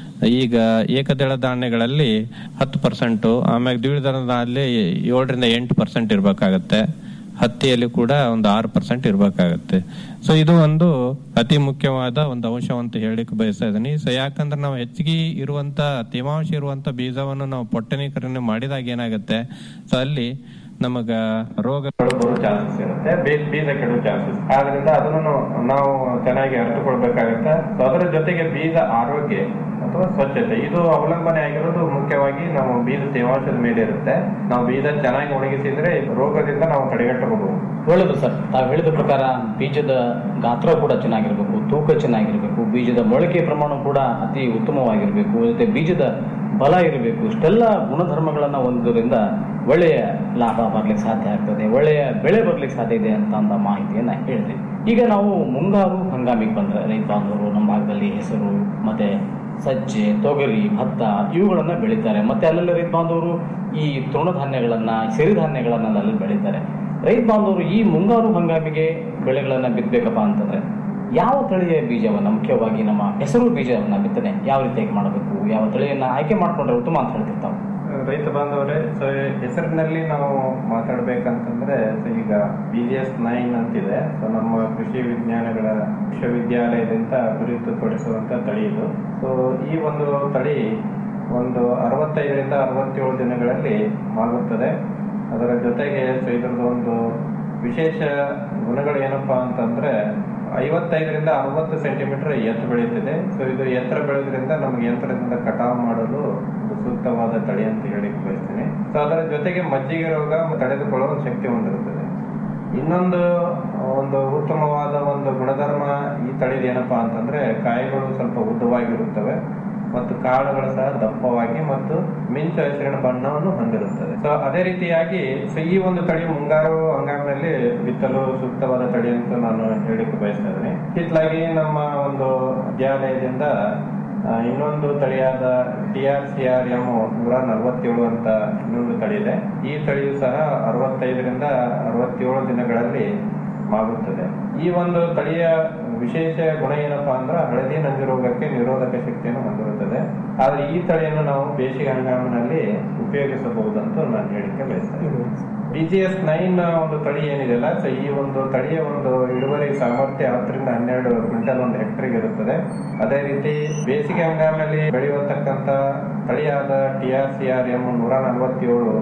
ಈಗ ಏಕದಳ ಧಾನ್ಯಗಳಲ್ಲಿ ಹತ್ತು ಪರ್ಸೆಂಟ್ ಆಮೇಲೆ ದ್ವಿದಳ ಧಾನ್ಯದಲ್ಲಿ ಏಳರಿಂದ ಎಂಟು ಪರ್ಸೆಂಟ್ ಇರಬೇಕಾಗತ್ತೆ ಹತ್ತಿಯಲ್ಲಿ ಕೂಡ ಒಂದು ಆರು ಪರ್ಸೆಂಟ್ ಇರಬೇಕಾಗತ್ತೆ ಸೊ ಇದು ಒಂದು ಅತಿ ಮುಖ್ಯವಾದ ಒಂದು ಅಂಶ ಅಂತ ಹೇಳಿಕ್ ಬಯಸ್ತಾ ಇದ್ದೀನಿ ಸೊ ಯಾಕಂದ್ರೆ ನಾವು ಹೆಚ್ಚಿಗೆ ಇರುವಂತ ತೇವಾಂಶ ಇರುವಂತ ಬೀಜವನ್ನು ನಾವು ಪೊಟ್ಟಣೀಕರಣ ಮಾಡಿದಾಗ ಏನಾಗುತ್ತೆ ಸೊ ಅಲ್ಲಿ ನಮಗ ರೋಗಗಳು ಬರೋ ಚಾನ್ಸಸ್ ಇರುತ್ತೆ ಬೀಜ ಬೀಜ ಕೆಡುವ ಚಾನ್ಸಸ್ ಆದ್ರಿಂದ ಅದನ್ನು ನಾವು ಚೆನ್ನಾಗಿ ಅರಿತುಕೊಳ್ಬೇಕಾಗತ್ತೆ ಸೊ ಅದರ ಜೊತೆಗೆ ಬೀಜ ಆರೋಗ್ಯ ಅಥವಾ ಸ್ವಚ್ಛತೆ ಇದು ಅವಲಂಬನೆ ಆಗಿರೋದು ಮುಖ್ಯವಾಗಿ ನಾವು ಬೀಜ ತೇವಾಂಶದ ಮೇಲೆ ಇರುತ್ತೆ ನಾವು ಬೀಜ ಚೆನ್ನಾಗಿ ಒಣಗಿಸಿದ್ರೆ ರೋಗದಿಂದ ನಾವು ತಡೆಗಟ್ಟಬಹುದು ಒಳ್ಳೆಯದು ಸರ್ ತಾವು ಹೇಳಿದ ಪ್ರಕಾರ ಬೀಜದ ಗಾತ್ರ ಕೂಡ ಚೆನ್ನಾಗಿರ್ಬೇಕು ತೂಕ ಚೆನ್ನಾಗಿರ್ಬೇಕು ಬೀಜದ ಮೊಳಕೆ ಪ್ರಮಾಣ ಕೂಡ ಅತಿ ಉತ್ತಮವಾಗಿರ್ಬೇಕು ಜೊತೆ ಬೀಜದ ಬಲ ಇರಬೇಕು ಇಷ್ಟೆಲ್ಲ ಗುಣಧರ್ಮಗಳನ್ನ ಹೊಂದೋದ್ರಿಂದ ಒಳ್ಳೆಯ ಲಾಭ ಬರ್ಲಿಕ್ಕೆ ಸಾಧ್ಯ ಆಗ್ತದೆ ಒಳ್ಳೆಯ ಬೆಳೆ ಬರ್ಲಿಕ್ಕೆ ಸಾಧ್ಯ ಇದೆ ಅಂತ ಅಂದ ಮಾಹಿತಿಯನ್ನ ಹೇಳಿದೆ ಈಗ ನಾವು ಮುಂಗಾರು ಹಂಗಾಮಿಗೆ ಬಂದ್ರೆ ರೈತ ಬಾಂಧವರು ನಮ್ಮ ಭಾಗದಲ್ಲಿ ಹೆಸರು ಮತ್ತೆ ಸಜ್ಜೆ ತೊಗರಿ ಭತ್ತ ಇವುಗಳನ್ನ ಬೆಳೀತಾರೆ ಮತ್ತೆ ಅಲ್ಲೆಲ್ಲ ರೈತ ಬಾಂಧವರು ಈ ತೃಣಧಾನ್ಯಗಳನ್ನ ಸಿರಿಧಾನ್ಯಗಳನ್ನ ಅಲ್ಲಿ ಬೆಳೀತಾರೆ ರೈತ ಬಾಂಧವರು ಈ ಮುಂಗಾರು ಹಂಗಾಮಿಗೆ ಬೆಳೆಗಳನ್ನ ಬಿತ್ತಬೇಕಪ್ಪ ಅಂತಂದ್ರೆ ಯಾವ ತಳಿಯ ಬೀಜವನ್ನ ಮುಖ್ಯವಾಗಿ ನಮ್ಮ ಹೆಸರು ಬೀಜವನ್ನ ಬಿತ್ತನೆ ಯಾವ ರೀತಿಯಾಗಿ ಮಾಡಬೇಕು ಯಾವ ತಳಿಯನ್ನ ಆಯ್ಕೆ ಮಾಡ್ಕೊಂಡ್ರೆ ಉತ್ತಮ ಅಂತ ಹೇಳ್ತಿರ್ತಾವೆ ರೈತ ಬಾಂಧವರೇ ಸೊ ಹೆಸರಿನಲ್ಲಿ ನಾವು ಮಾತಾಡ್ಬೇಕಂತಂದ್ರೆ ಸೊ ಈಗ ಬಿ ಜಿ ಎಸ್ ನೈನ್ ಅಂತಿದೆ ಸೊ ನಮ್ಮ ಕೃಷಿ ವಿಜ್ಞಾನಗಳ ವಿಶ್ವವಿದ್ಯಾಲಯದಿಂದ ಅಭಿವೃದ್ಧಿಪಡಿಸುವಂತ ತಳಿ ಇದು ಸೊ ಈ ಒಂದು ತಳಿ ಒಂದು ಅರವತ್ತೈದರಿಂದ ಅರವತ್ತೇಳು ದಿನಗಳಲ್ಲಿ ಮಾಗುತ್ತದೆ ಅದರ ಜೊತೆಗೆ ಸೊ ಇದರದ್ದು ಒಂದು ವಿಶೇಷ ಗುಣಗಳು ಏನಪ್ಪಾ ಅಂತಂದ್ರೆ ಐವತ್ತೈದರಿಂದ ಅರವತ್ತು ಸೆಂಟಿಮೀಟರ್ ಎತ್ತರ ಬೆಳೆಯುತ್ತಿದೆ ಸೊ ಇದು ಎತ್ತರ ಬೆಳೆದ್ರಿಂದ ನಮಗೆ ಯಂತ್ರದಿಂದ ಕಟಾವು ಮಾಡಲು ಒಂದು ಸೂಕ್ತವಾದ ತಳಿ ಅಂತ ಹೇಳಿ ಬಯಸ್ತೀನಿ ಸೊ ಅದರ ಜೊತೆಗೆ ಮಜ್ಜಿಗೆ ರೋಗ ತಡೆದುಕೊಳ್ಳುವ ಶಕ್ತಿ ಹೊಂದಿರುತ್ತದೆ ಇನ್ನೊಂದು ಒಂದು ಉತ್ತಮವಾದ ಒಂದು ಗುಣಧರ್ಮ ಈ ತಳಿದ ಏನಪ್ಪಾ ಅಂತಂದ್ರೆ ಕಾಯಿಗಳು ಸ್ವಲ್ಪ ಉದ್ದವಾಗಿರುತ್ತವೆ ಮತ್ತು ಕಾಳುಗಳು ಸಹ ದಪ್ಪವಾಗಿ ಮತ್ತು ಮಿಂಚು ಹಸಿರಿನ ಬಣ್ಣವನ್ನು ಹೊಂದಿರುತ್ತದೆ ಸೊ ಅದೇ ರೀತಿಯಾಗಿ ಸೊ ಈ ಒಂದು ತಳಿ ಮುಂಗಾರು ಹಂಗಾಮಿನಲ್ಲಿ ಬಿತ್ತಲು ಸೂಕ್ತವಾದ ತಳಿ ಅಂತ ನಾನು ಹೇಳಿಕ್ಕೆ ಬಯಸ್ತಾ ಇದ್ದೀನಿ ಇತ್ಲಾಗಿ ನಮ್ಮ ಒಂದು ವಿದ್ಯಾಲಯದಿಂದ ಆ, ಇನ್ನೊಂದು ತಳಿಯಾದ T R C R M ನೂರ ನಲವತ್ತೇಳು ಅಂತ ಇನ್ನೊಂದು ತಳಿ ಇದೆ ಈ ತಳಿಯು ಸಹ ಅರವತ್ತೈದರಿಂದ ಅರವತ್ತೇಳು ದಿನಗಳಲ್ಲಿ ಮಾಗುತ್ತದೆ ಈ ಒಂದು ತಳಿಯ ವಿಶೇಷ ಗುಣ ಏನಪ್ಪಾ ಅಂದ್ರೆ ಹಳದಿ ನಂಜು ರೋಗಕ್ಕೆ ನಿರೋಧಕ ಶಕ್ತಿಯನ್ನು ಹೊಂದಿರುತ್ತದೆ ಆದ್ರೆ ಈ ತಳಿಯನ್ನು ನಾವು ಬೇಸಿಗೆ ಹಂಗಾಮಿನಲ್ಲಿ ಉಪಯೋಗಿಸಬಹುದಂತ ನಾನು ಹೇಳಿಕೆ ಬಯಸ್ತೇನೆ ಬಿ ಜಿ ಎಸ್ ನೈನ್ ಒಂದು ತಳಿ ಏನಿದೆಯಲ್ಲ ಸೊ ಈ ಒಂದು ತಳಿಯ ಒಂದು ಇಳುವರಿ ಸಾಮರ್ಥ್ಯ ಹತ್ತರಿಂದ ಹನ್ನೆರಡು ಕ್ವಿಂಟಲ್ ಒಂದು ಹೆಕ್ಟರ್ಗೆ ಇರುತ್ತದೆ ಅದೇ ರೀತಿ ಬೇಸಿಗೆ ಹಂಗಾಮಿನಲ್ಲಿ ಬೆಳೆಯತಕ್ಕಂತ ತಳಿಯಾದ T R C R M ನೂರ ನಲವತ್ತೇಳು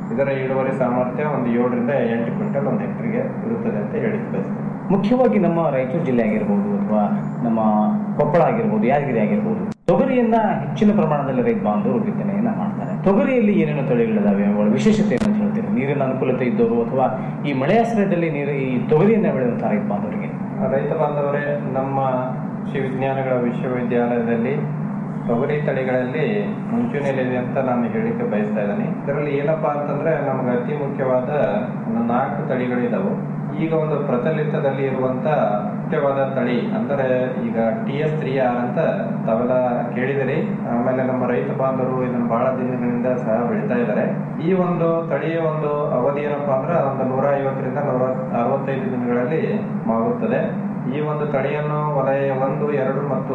ಇದರ ಇಳುವರಿ ಸಾಮರ್ಥ್ಯ ಒಂದು ಏಳರಿಂದ ಎಂಟು ಕ್ವಿಂಟಲ್ ಒಂದು ಹೆಕ್ಟರ್ಗೆ ಇರುತ್ತದೆ ಅಂತ ಹೇಳಿ ಬಯಸ್ತೇನೆ ಮುಖ್ಯವಾಗಿ ನಮ್ಮ ರಾಯಚೂರು ಜಿಲ್ಲೆ ಆಗಿರ್ಬೋದು ಅಥವಾ ನಮ್ಮ ಕೊಪ್ಪಳ ಆಗಿರ್ಬೋದು ಯಾದಗಿರಿ ಆಗಿರ್ಬೋದು ತೊಗರಿಯನ್ನ ಹೆಚ್ಚಿನ ಪ್ರಮಾಣದಲ್ಲಿ ರೈತ ಬಾಂಧವರು ಬಿತ್ತನೆಯನ್ನ ಮಾಡ್ತಾರೆ ತೊಗರಿಯಲ್ಲಿ ಏನೇನು ತಳಿಗಳಿದಾವೆ ಅವುಗಳ ವಿಶೇಷತೆ ಅಂತ ಹೇಳ್ತೀರಿ ನೀರಿನ ಅನುಕೂಲತೆ ಇದ್ದವರು ಅಥವಾ ಈ ಮಳೆಯಾಶ್ರಯದಲ್ಲಿ ನೀರು ಈ ತೊಗರಿಯನ್ನ ಬೆಳೆಯುವಂತಹ ರೈತ ಬಾಂಧವರಿಗೆ ರೈತ ಬಾಂಧವರೇ ನಮ್ಮ ಕೃಷಿ ವಿಜ್ಞಾನಗಳ ವಿಶ್ವವಿದ್ಯಾಲಯದಲ್ಲಿ ತೊಗರಿ ತಳಿಗಳಲ್ಲಿ ಮುಂಚೂಣಿಯಲ್ಲಿದೆ ಅಂತ ನಾನು ಹೇಳಿಕೆ ಬಯಸ್ತಾ ಇದ್ದೀನಿ ಇದರಲ್ಲಿ ಏನಪ್ಪಾ ಅಂತಂದ್ರೆ ನಮ್ಗೆ ಅತಿ ಮುಖ್ಯವಾದ ಒಂದು ನಾಲ್ಕು ತಳಿಗಳಿದಾವು ಈಗ ಒಂದು ಪ್ರಚಲಿತದಲ್ಲಿ ಇರುವಂತ ಮುಖ್ಯವಾದ ತಳಿ ಅಂದರೆ ಈಗ ಟಿ ಎಸ್ ತ್ರೀ ಆರ್ ಅಂತ ತಾವೆಲ್ಲ ಕೇಳಿದಿರಿ ಆಮೇಲೆ ನಮ್ಮ ರೈತ ಬಾಂಧವರು ಇದನ್ನು ಬಹಳ ದಿನಗಳಿಂದ ಸಹ ಬೆಳೀತಾ ಇದ್ದಾರೆ ಈ ಒಂದು ತಳಿಯ ಒಂದು ಅವಧಿ ಏನಪ್ಪಾ ಅಂದ್ರೆ ಒಂದು ನೂರ ಐವತ್ತರಿಂದ ನೂರ ಅರವತ್ತೈದು ದಿನಗಳಲ್ಲಿ ಮಾಗುತ್ತದೆ ಈ ಒಂದು ತಳಿಯನ್ನು ವಲಯ ಒಂದು ಎರಡು ಮತ್ತು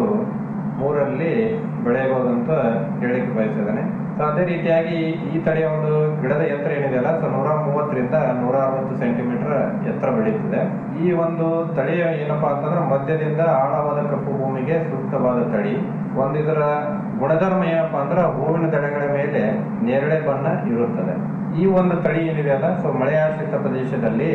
ಮೂರಲ್ಲಿ ಬೆಳೆಯಬಹುದು ಅಂತ ಹೇಳಿಕೆ ಬಯಸಿದ್ದೇನೆ ಸೊ ಅದೇ ರೀತಿಯಾಗಿ ಈ ತಳಿಯ ಒಂದು ಗಿಡದ ಎತ್ತರ ಏನಿದೆಯಲ್ಲ ಸೊ ನೂರ ಮೂವತ್ತರಿಂದ ನೂರ ಅರವತ್ತು ಸೆಂಟಿಮೀಟರ್ ಎತ್ತರ ಬೆಳೆಯುತ್ತದೆ ಈ ಒಂದು ತಳಿಯ ಏನಪ್ಪಾ ಅಂತಂದ್ರೆ ಮಧ್ಯದಿಂದ ಆಳವಾದ ಕಪ್ಪು ಭೂಮಿಗೆ ಸೂಕ್ತವಾದ ತಳಿ ಒಂದು ಇದರ ಗುಣಧರ್ಮ ಏನಪ್ಪಾ ಅಂದ್ರೆ ಹೂವಿನ ದಡಗಳ ಮೇಲೆ ನೇರಳೆ ಬಣ್ಣ ಇರುತ್ತದೆ ಈ ಒಂದು ತಳಿ ಏನಿದೆಯಲ್ಲ ಸೊ ಮಳೆಯಾಶ್ರಿತ ಪ್ರದೇಶದಲ್ಲಿ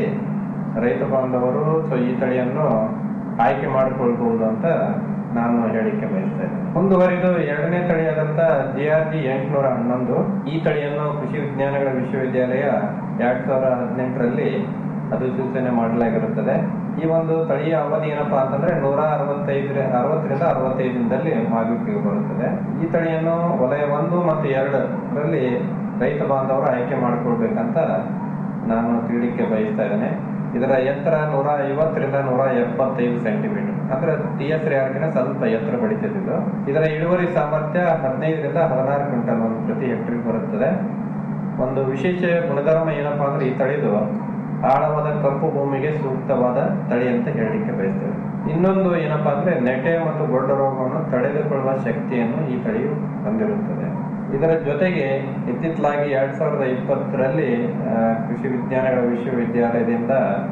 ರೈತ ಬಾಂಧವರು ಸೊ ಈ ತಳಿಯನ್ನು ಆಯ್ಕೆ ಮಾಡಿಕೊಳ್ಬಹುದು ಅಂತ ನಾನು ಹೇಳಿಕೆ ಬಯಸ್ತಾ ಇದ್ದೇನೆ ಮುಂದುವರಿದು ಎರಡನೇ ತಳಿಯಾದಂತ ಜಿ ಆರ್ ಜಿ ಎಂಟುನೂರ ಹನ್ನೊಂದು ಈ ತಳಿಯನ್ನು ಕೃಷಿ ವಿಜ್ಞಾನಗಳ ವಿಶ್ವವಿದ್ಯಾಲಯ ಎರಡ್ ಸಾವಿರದ ಹದಿನೆಂಟರಲ್ಲಿ ಅಧಿಸೂಚನೆ ಮಾಡಲಾಗಿರುತ್ತದೆ ಈ ಒಂದು ತಳಿಯ ಅವಧಿ ಏನಪ್ಪಾ ಅಂತಂದ್ರೆ ನೂರ ಅರವತ್ತೈದರ ಅರವತ್ತರಿಂದ ಅರವತ್ತೈದು ದಿನದಲ್ಲಿ ಮಾಗುವಿಕೆಗೆ ಬರುತ್ತದೆ ಈ ತಳಿಯನ್ನು ವಲಯ ಒಂದು ಮತ್ತು ಎರಡರಲ್ಲಿ ರೈತ ಬಾಂಧವರು ಆಯ್ಕೆ ಮಾಡಿಕೊಳ್ಬೇಕಂತ ನಾನು ತಿಳಿಲಿಕ್ಕೆ ಬಯಸ್ತಾ ಇದ್ದೇನೆ ಇದರ ಎತ್ತರ ನೂರ ಐವತ್ತರಿಂದ ನೂರ ಎಪ್ಪತ್ತೈದು ಸೆಂಟಿಮೀಟರ್ ಅಂದ್ರೆ ಟಿ ಎಸ್ ರೇರ್ಗಿನ ಸ್ವಲ್ಪ ಎತ್ತರ ಬೆಳೀತಿದ್ದು ಇದರ ಇಳುವರಿ ಸಾಮರ್ಥ್ಯ ಹದಿನೈದರಿಂದ ಹದಿನಾರು ಕ್ವಿಂಟಲ್ ಒಂದು ಪ್ರತಿ ಹೆಕ್ಟರ್ಗೆ ಬರುತ್ತದೆ ಒಂದು ವಿಶೇಷ ಗುಣಧರ್ಮ ಏನಪ್ಪಾ ಅಂದ್ರೆ ಈ ತಳಿದು ಆಳವಾದ ಕಪ್ಪು ಭೂಮಿಗೆ ಸೂಕ್ತವಾದ ತಳಿ ಅಂತ ಹೇಳಲಿಕ್ಕೆ ಬಯಸ್ತೇವೆ ಇನ್ನೊಂದು ಏನಪ್ಪಾ ಅಂದ್ರೆ ನೆಟೆ ಮತ್ತು ಗೊಡ್ಡ ರೋಗವನ್ನು ತಡೆದುಕೊಳ್ಳುವ ಶಕ್ತಿಯನ್ನು ಈ ತಳಿಯು ಹೊಂದಿರುತ್ತದೆ ಇದರ ಜೊತೆಗೆ ಇತ್ತಿತ್ತಲಾಗಿ ಎರಡ್ ಸಾವಿರದ ಇಪ್ಪತ್ತರಲ್ಲಿ ಆ, ಕೃಷಿ ವಿಜ್ಞಾನಗಳ ವಿಶ್ವವಿದ್ಯಾಲಯದಿಂದ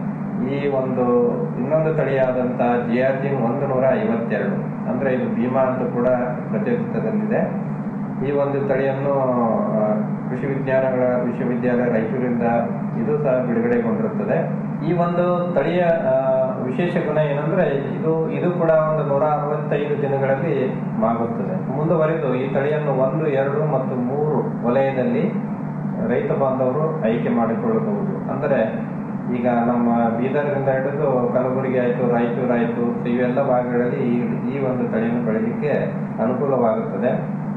ಈ ಒಂದು ಇನ್ನೊಂದು ತಳಿಯಾದಂತ ಜಿ ಆರ್ ಜಿ ಒಂದು ನೂರ ಐವತ್ತೆರಡು ಅಂದ್ರೆ ಇದು ಭೀಮಾ ಅಂತ ಕೂಡ ಪ್ರಚಲಿತದಲ್ಲಿದೆ ಈ ಒಂದು ತಳಿಯನ್ನು ಆ, ಕೃಷಿ ವಿಜ್ಞಾನಗಳ ವಿಶ್ವವಿದ್ಯಾಲಯ ರಾಯಚೂರಿಂದ ಇದು ಸಹ ಬಿಡುಗಡೆಗೊಂಡಿರುತ್ತದೆ ಈ ಒಂದು ತಳಿಯ ಆ, ವಿಶೇಷ ಗುಣ ಏನಂದ್ರೆ ಇದು ಇದು ಕೂಡ ಒಂದು ನೂರ ಅರವತ್ತೈದು ದಿನಗಳಲ್ಲಿ ಮಾಗುತ್ತದೆ ಮುಂದುವರೆದು ಈ ತಳಿಯನ್ನು ಒಂದು ಎರಡು ಮತ್ತು ಮೂರು ವಲಯದಲ್ಲಿ ರೈತ ಬಾಂಧವರು ಆಯ್ಕೆ ಮಾಡಿಕೊಳ್ಳಬಹುದು ಅಂದರೆ ಈಗ ನಮ್ಮ ಬೀದರ್ನಿಂದ ಹಿಡಿದು ಕಲಬುರಗಿ ಆಯ್ತು ರಾಯಚೂರು ಆಯ್ತು ಸೊ ಇವೆಲ್ಲ ಭಾಗಗಳಲ್ಲಿ ಈ ಈ ಒಂದು ತಳಿಯನ್ನು ಬೆಳಲಿಕ್ಕೆ ಅನುಕೂಲವಾಗುತ್ತದೆ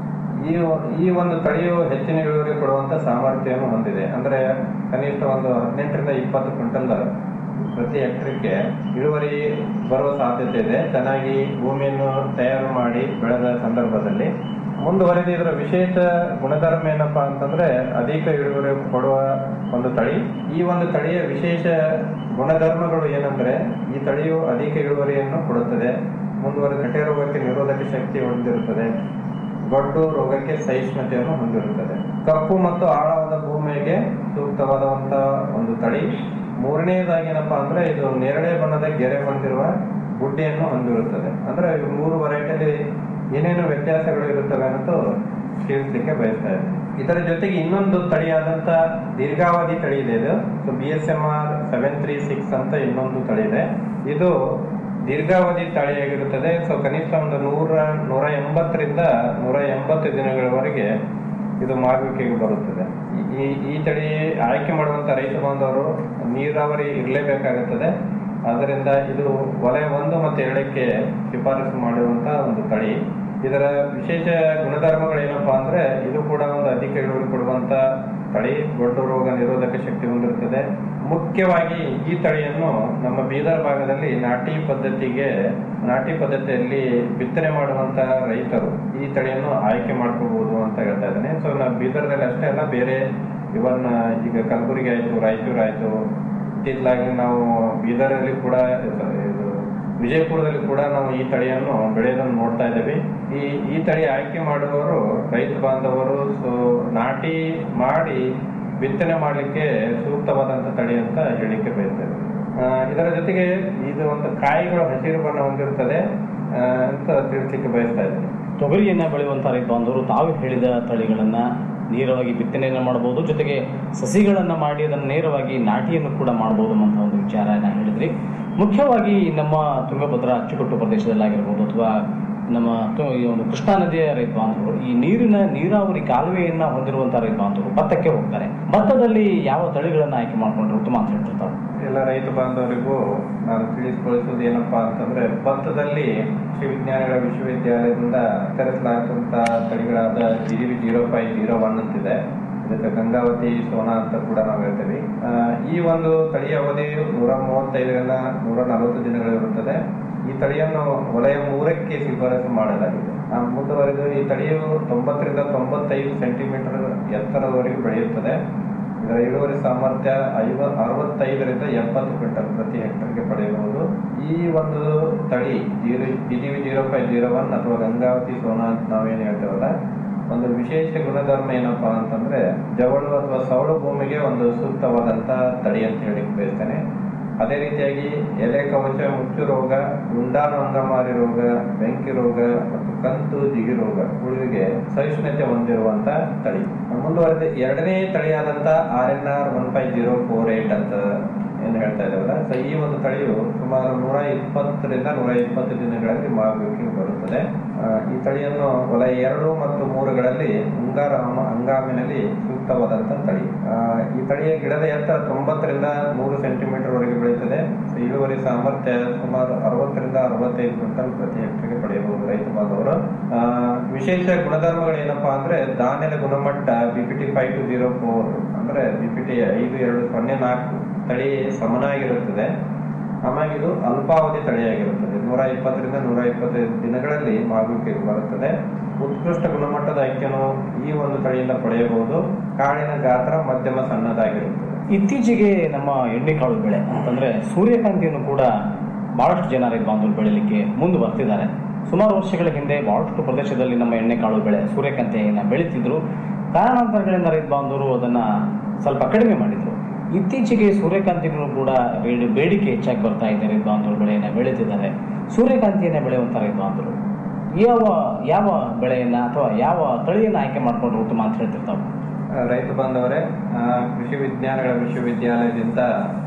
ಈ ಈ ಒಂದು ತಳಿಯು ಹೆಚ್ಚಿನ ಇಳುವರಿ ಕೊಡುವಂತ ಸಾಮರ್ಥ್ಯವನ್ನು ಹೊಂದಿದೆ ಅಂದ್ರೆ ಕನಿಷ್ಠ ಒಂದು ಹದಿನೆಂಟರಿಂದ ಇಪ್ಪತ್ತು ಕ್ವಿಂಟಲ್ ಪ್ರತಿ ಹೆಕ್ಟರ್ಗೆ ಇಳುವರಿ ಬರುವ ಸಾಧ್ಯತೆ ಇದೆ ಚೆನ್ನಾಗಿ ಭೂಮಿಯನ್ನು ತಯಾರು ಮಾಡಿ ಬೆಳೆದ ಸಂದರ್ಭದಲ್ಲಿ ಮುಂದುವರೆದು ಇದರ ವಿಶೇಷ ಗುಣಧರ್ಮ ಏನಪ್ಪಾ ಅಂತಂದ್ರೆ ಅಧಿಕ ಇಳುವರಿ ಕೊಡುವ ಒಂದು ತಳಿ ಈ ಒಂದು ತಳಿಯ ವಿಶೇಷ ಗುಣಧರ್ಮಗಳು ಏನಂದ್ರೆ ಈ ತಳಿಯು ಅಧಿಕ ಇಳುವರಿಯನ್ನು ಕೊಡುತ್ತದೆ ಮುಂದುವರೆದ ಕಟೆ ರೋಗಕ್ಕೆ ನಿರೋಧಕ ಶಕ್ತಿ ಹೊಂದಿರುತ್ತದೆ ಗೊಡ್ಡು ರೋಗಕ್ಕೆ ಸಹಿಷ್ಣುತೆಯನ್ನು ಹೊಂದಿರುತ್ತದೆ ಕಪ್ಪು ಮತ್ತು ಆಳವಾದ ಭೂಮಿಗೆ ಸೂಕ್ತವಾದಂತ ಒಂದು ತಳಿ ಮೂರನೇದಾಗಿ ಏನಪ್ಪಾ ಅಂದ್ರೆ ಇದು ನೇರಳೆ ಬಣ್ಣದ ಗೆರೆ ಹೊಂದಿರುವ ಗುಡ್ಡೆಯನ್ನು ಹೊಂದಿರುತ್ತದೆ ಅಂದ್ರೆ ಇವು ಮೂರು ವೆರೈಟಿಯಲ್ಲಿ ಏನೇನು ವ್ಯತ್ಯಾಸಗಳು ಇರುತ್ತವೆ ಅನ್ನೋದು ತಿಳಿಸ್ಲಿಕ್ಕೆ ಬಯಸ್ತಾ ಇದ್ದೀನಿ ಇದರ ಜೊತೆಗೆ ಇನ್ನೊಂದು ತಳಿಯಾದಂತ ದೀರ್ಘಾವಧಿ ತಳಿ ಇದೆ ಇದು so B S M R seven three six ಅಂತ ಇನ್ನೊಂದು ತಳಿ ಇದೆ ಇದು ದೀರ್ಘಾವಧಿ ತಳಿಯಾಗಿರುತ್ತದೆ ಸೊ ಕನಿಷ್ಠ ಒಂದು ನೂರ ನೂರ ಎಂಬತ್ತರಿಂದ ನೂರ ಎಂಬತ್ತು ದಿನಗಳವರೆಗೆ ಇದು ಮಾಗುವಿಕೆಗೆ ಬರುತ್ತದೆ ಈ- ಈ ಈ ತಳಿ ಆಯ್ಕೆ ಮಾಡುವಂತ ರೈತ ಬಾಂಧವರು ನೀರಾವರಿ ಇರಲೇಬೇಕಾಗುತ್ತದೆ ಆದ್ದರಿಂದ ಇದು ವಲಯ ಒಂದು ಮತ್ತು ಎರಡಕ್ಕೆ ಶಿಫಾರಸು ಮಾಡುವಂತ ಒಂದು ತಳಿ ಇದರ ವಿಶೇಷ ಗುಣಧರ್ಮಗಳು ಏನಪ್ಪಾ ಅಂದ್ರೆ ಇದು ಕೂಡ ಒಂದು ಅಧಿಕ ಇಳುವರಿ ಕೊಡುವಂತ ತಳಿ ದೊಡ್ಡ ರೋಗ ನಿರೋಧಕ ಶಕ್ತಿ ಹೊಂದಿರುತ್ತದೆ ಮುಖ್ಯವಾಗಿ ಈ ತಳಿಯನ್ನು ನಮ್ಮ ಬೀದರ್ ಭಾಗದಲ್ಲಿ ನಾಟಿ ಪದ್ಧತಿಗೆ ನಾಟಿ ಪದ್ಧತಿಯಲ್ಲಿ ಬಿತ್ತನೆ ಮಾಡುವಂತ ರೈತರು ಈ ತಳಿಯನ್ನು ಆಯ್ಕೆ ಮಾಡ್ಕೋಬಹುದು ಅಂತ ಹೇಳ್ತಾ ಇದ್ದೇನೆ ಸೊ ನಾವು ಬೀದರ್ದಲ್ಲಿ ಅಷ್ಟೇ ಅಲ್ಲ ಬೇರೆ ಇವನ್ ಈಗ ಕಲಬುರಗಿ ಆಯ್ತು ರಾಯಚೂರು ಆಯ್ತು ಇತ್ತಿತ್ತಲಾಗಿ ನಾವು ಬೀದರಲ್ಲಿ ಕೂಡ ಇದು ವಿಜಯಪುರದಲ್ಲಿ ಕೂಡ ನಾವು ಈ ತಳಿಯನ್ನು ಬೆಳೆಯೋದನ್ನು ನೋಡ್ತಾ ಇದ್ದೇವೆ ಈ ಈ ತಳಿ ಆಯ್ಕೆ ಮಾಡುವವರು ರೈತ ಬಾಂಧವರು ಸೊ ನಾಟಿ ಮಾಡಿ ಬಿತ್ತನೆ ಮಾಡಲಿಕ್ಕೆ ಸೂಕ್ತವಾದಂತ ತಳಿ ಅಂತ ಹೇಳಿಕೆ ಬಯಸ್ತೇವೆ ಆ, ಇದರ ಜೊತೆಗೆ ಇದು ಒಂದು ಕಾಯಿಗಳು ಹಸಿರು ಬಣ್ಣ ಹೊಂದಿರುತ್ತದೆ ಆ, ಅಂತ ತಿಳಿಸ್ಲಿಕ್ಕೆ ಬಯಸ್ತಾ ಇದ್ದೇನೆ ತೊಗರಿಯನ್ನ ಬೆಳೆಯುವಂತ ರೈತ ಬಾಂಧವರು ತಾವು ಹೇಳಿದ ತಳಿಗಳನ್ನ ನೇರವಾಗಿ ಬಿತ್ತನೆಯನ್ನು ಮಾಡಬಹುದು ಜೊತೆಗೆ ಸಸಿಗಳನ್ನು ಮಾಡಿ ಅದನ್ನು ನೇರವಾಗಿ ನಾಟಿಯನ್ನು ಕೂಡ ಮಾಡಬಹುದು ಅಂತ ಒಂದು ವಿಚಾರನ ಹೇಳಿದ್ರಿ ಮುಖ್ಯವಾಗಿ ನಮ್ಮ ತುಂಗಭದ್ರಾ ಅಚ್ಚುಕಟ್ಟು ಪ್ರದೇಶದಲ್ಲಾಗಿರ್ಬೋದು ಅಥವಾ ನಮ್ಮ ತು- ಈ ಒಂದು ಕೃಷ್ಣಾ ನದಿಯ ರೈತ ಬಾಂಧವರು ಈ ನೀರಿನ ನೀರಾವರಿ ಕಾಲುವೆಯನ್ನ ಹೊಂದಿರುವಂತಹ ರೈತ ಬಾಂಧವರು ಭತ್ತಕ್ಕೆ ಹೋಗ್ತಾರೆ ಭತ್ತದಲ್ಲಿ ಯಾವ ತಳಿಗಳನ್ನ ಆಯ್ಕೆ ಮಾಡ್ಕೊಂಡ್ರೆ ಉತ್ತಮ ಅಂತ ಹೇಳ್ತಿರ್ತಾವೆ ಎಲ್ಲ ರೈತ ಬಾಂಧವರಿಗೂ ನಾನು ತಿಳಿಸ್ಕೊಳಿಸುವುದು ಏನಪ್ಪಾ ಅಂತಂದ್ರೆ ಭತ್ತದಲ್ಲಿ ಕೃಷಿ ವಿಜ್ಞಾನಗಳ ವಿಶ್ವವಿದ್ಯಾಲಯದಿಂದ ತರಿಸಲಾದಂತಹ ತಳಿಗಳಾದ ಜಿರಿ ಜೀರೋ ಫೈವ್ ಜೀರೋ ಒನ್ ಅಂತಿದೆ ಇದಕ್ಕೆ ಗಂಗಾವತಿ ಸೋನಾ ಅಂತ ಕೂಡ ನಾವು ಹೇಳ್ತೇವೆ ಆ, ಈ ಒಂದು ತಳಿಯ ಅವಧಿ ನೂರ ಮೂವತ್ತೈದರಿಂದ ನೂರ ನಲವತ್ತು ದಿನಗಳಿರುತ್ತದೆ ಈ ತಳಿಯನ್ನು ವಲಯ ಮೂರಕ್ಕೆ ಶಿಫಾರಸು ಮಾಡಲಾಗಿದೆ ಆ, ಮುಂದುವರೆದು ಈ ತಳಿಯು ತೊಂಬತ್ತರಿಂದ ತೊಂಬತ್ತೈದು ಸೆಂಟಿಮೀಟರ್ ಎತ್ತರದವರೆಗೂ ಬೆಳೆಯುತ್ತದೆ ಇದರ ಇಳುವರಿ ಸಾಮರ್ಥ್ಯ ಐವ ಅರವತ್ತೈದರಿಂದ ಎಪ್ಪತ್ತು ಕ್ವಿಂಟಲ್ ಪ್ರತಿ ಹೆಕ್ಟರ್ಗೆ ಪಡೆಯಬಹುದು ಈ ಒಂದು ತಳಿ zero GGV zero five zero one ಅಥವಾ ಗಂಗಾವತಿ ಸೋನಾ ಅಂತ ನಾವೇನು ಹೇಳ್ತೇವಲ್ಲ ಒಂದು ವಿಶೇಷ ಗುಣಧರ್ಮ ಏನಪ್ಪಾ ಅಂತಂದ್ರೆ ಜವಳು ಅಥವಾ ಸೌಳು ಭೂಮಿಗೆ ಒಂದು ಸೂಕ್ತವಾದಂತ ತಳಿ ಅಂತ ಹೇಳಿ ಬಯಸ್ತೇನೆ ಅದೇ ರೀತಿಯಾಗಿ ಎಲೆ ಕವಚ ಮುಚ್ಚು ರೋಗ ಗುಂಡಾನು ಅಂಗಮಾರಿ ರೋಗ ಬೆಂಕಿ ರೋಗ ಮತ್ತು ಕಂತು ಜಿಗಿ ರೋಗ ಉಳಿವಿಗೆ ಸಹಿಷ್ಣುತೆ ಹೊಂದಿರುವಂತ ತಳಿ ಮುಂದುವರೆದ ಎರಡನೇ ತಳಿಯಾದಂತ R N R one five zero four eight ಅಂತ ಏನು ಹೇಳ್ತಾ ಇದ್ದಾವಲ್ಲ ಸೊ ಈ ಒಂದು ತಳಿಯು ಸುಮಾರು ನೂರ ಇಪ್ಪತ್ತರಿಂದ ನೂರ ಇಪ್ಪತ್ತು ದಿನಗಳಲ್ಲಿ ಮಾಗುವಿಕೆ ಬರುತ್ತದೆ ಆ, ಈ ತಳಿಯನ್ನು ವಲಯ ಎರಡು ಮತ್ತು ಮೂರುಗಳಲ್ಲಿ ಮುಂಗಾರು ಹಂಗ- ಹಂಗಾಮಿನಲ್ಲಿ ಸೂಕ್ತವಾದಂತ ತಳಿ ಆ, ಈ ತಳಿಯ ಗಿಡದ ಎತ್ತರ ತೊಂಬತ್ತರಿಂದ ನೂರು ಸೆಂಟಿಮೀಟರ್ ವರೆಗೆ ಬೆಳೆಯುತ್ತದೆ ಸೊ ಇಳುವರಿ ಸಾಮರ್ಥ್ಯ ಸುಮಾರು ಅರವತ್ತರಿಂದ ಅರವತ್ತೈದು ಕ್ವಿಂಟಲ್ ಪ್ರತಿ ಹೆಕ್ಟರ್ಗೆ ಪಡೆಯಬಹುದು ರೈತ ಬಾಂಧವರು ಆ, ವಿಶೇಷ ಗುಣಧರ್ಮಗಳು ಏನಪ್ಪಾ ಅಂದ್ರೆ ಧಾನ್ಯದ ಗುಣಮಟ್ಟ BPT five two zero four ಅಂದ್ರೆ ಬಿಪಿಟಿ ಐದು ಎರಡು ಸೊನ್ನೆ ನಾಲ್ಕು ತಳಿ ಸಮನಾಗಿರುತ್ತದೆ ಆಮೇಲೆ ಇದು ಅಲ್ಪಾವಧಿ ತಳಿಯಾಗಿರುತ್ತದೆ ನೂರ ಇಪ್ಪತ್ತರಿಂದ ನೂರ ಇಪ್ಪತ್ತೈದು ದಿನಗಳಲ್ಲಿ ಮಾಗುವಿಕೆಗೆ ಬರುತ್ತದೆ ಉತ್ಕೃಷ್ಟ ಗುಣಮಟ್ಟದ ಅಕ್ಕಿಯನ್ನು ಈ ಒಂದು ತಳಿಯಿಂದ ಪಡೆಯಬಹುದು ಕಾಳಿನ ಗಾತ್ರ ಮಧ್ಯಮ ಸಣ್ಣದಾಗಿರುತ್ತದೆ ಇತ್ತೀಚೆಗೆ ನಮ್ಮ ಎಣ್ಣೆಕಾಳು ಬೆಳೆ ಅಂತಂದ್ರೆ ಸೂರ್ಯಕಾಂತಿಯನ್ನು ಕೂಡ ಬಹಳಷ್ಟು ಜನ ರೈತ ಬಾಂಧವರು ಬೆಳಿಲಿಕ್ಕೆ ಮುಂದೆ ಬರ್ತಿದ್ದಾರೆ ಸುಮಾರು ವರ್ಷಗಳ ಹಿಂದೆ ಬಹಳಷ್ಟು ಪ್ರದೇಶದಲ್ಲಿ ನಮ್ಮ ಎಣ್ಣೆಕಾಳು ಬೆಳೆ ಸೂರ್ಯಕಾಂತಿಯನ್ನು ಬೆಳೀತಿದ್ರು ಕಾರಣಾಂತರಗಳಿಂದ ರೈತ ಬಾಂಧವರು ಅದನ್ನ ಸ್ವಲ್ಪ ಕಡಿಮೆ ಮಾಡಿದ್ರು ಇತ್ತೀಚೆಗೆ ಸೂರ್ಯಕಾಂತಿಗೂ ಕೂಡ ಬೇಡಿ- ಬೇಡಿಕೆ ಹೆಚ್ಚಾಗಿ ಬರ್ತಾ ಇದೆ ರೈತ ಬಾಂಧವರು ಬೆಳೆಯನ್ನ ಬೆಳೀತಿದ್ದಾರೆ ಸೂರ್ಯಕಾಂತಿಯನ್ನ ಬೆಳೆಯುವಂತ ರೈತ ಬಾಂಧವರು ಯಾವ ಯಾವ ಬೆಳೆಯನ್ನ ಅಥವಾ ಯಾವ ತಳಿಯನ್ನ ಆಯ್ಕೆ ಮಾಡ್ಕೊಂಡ್ರೆ ಉತ್ತಮ ಅಂತ ಹೇಳ್ತಿರ್ತಾವೆ ಆ, ರೈತ ಬಾಂಧವರೇ ಆ, ಕೃಷಿ ವಿಜ್ಞಾನಗಳ ವಿಶ್ವವಿದ್ಯಾಲಯದಿಂದ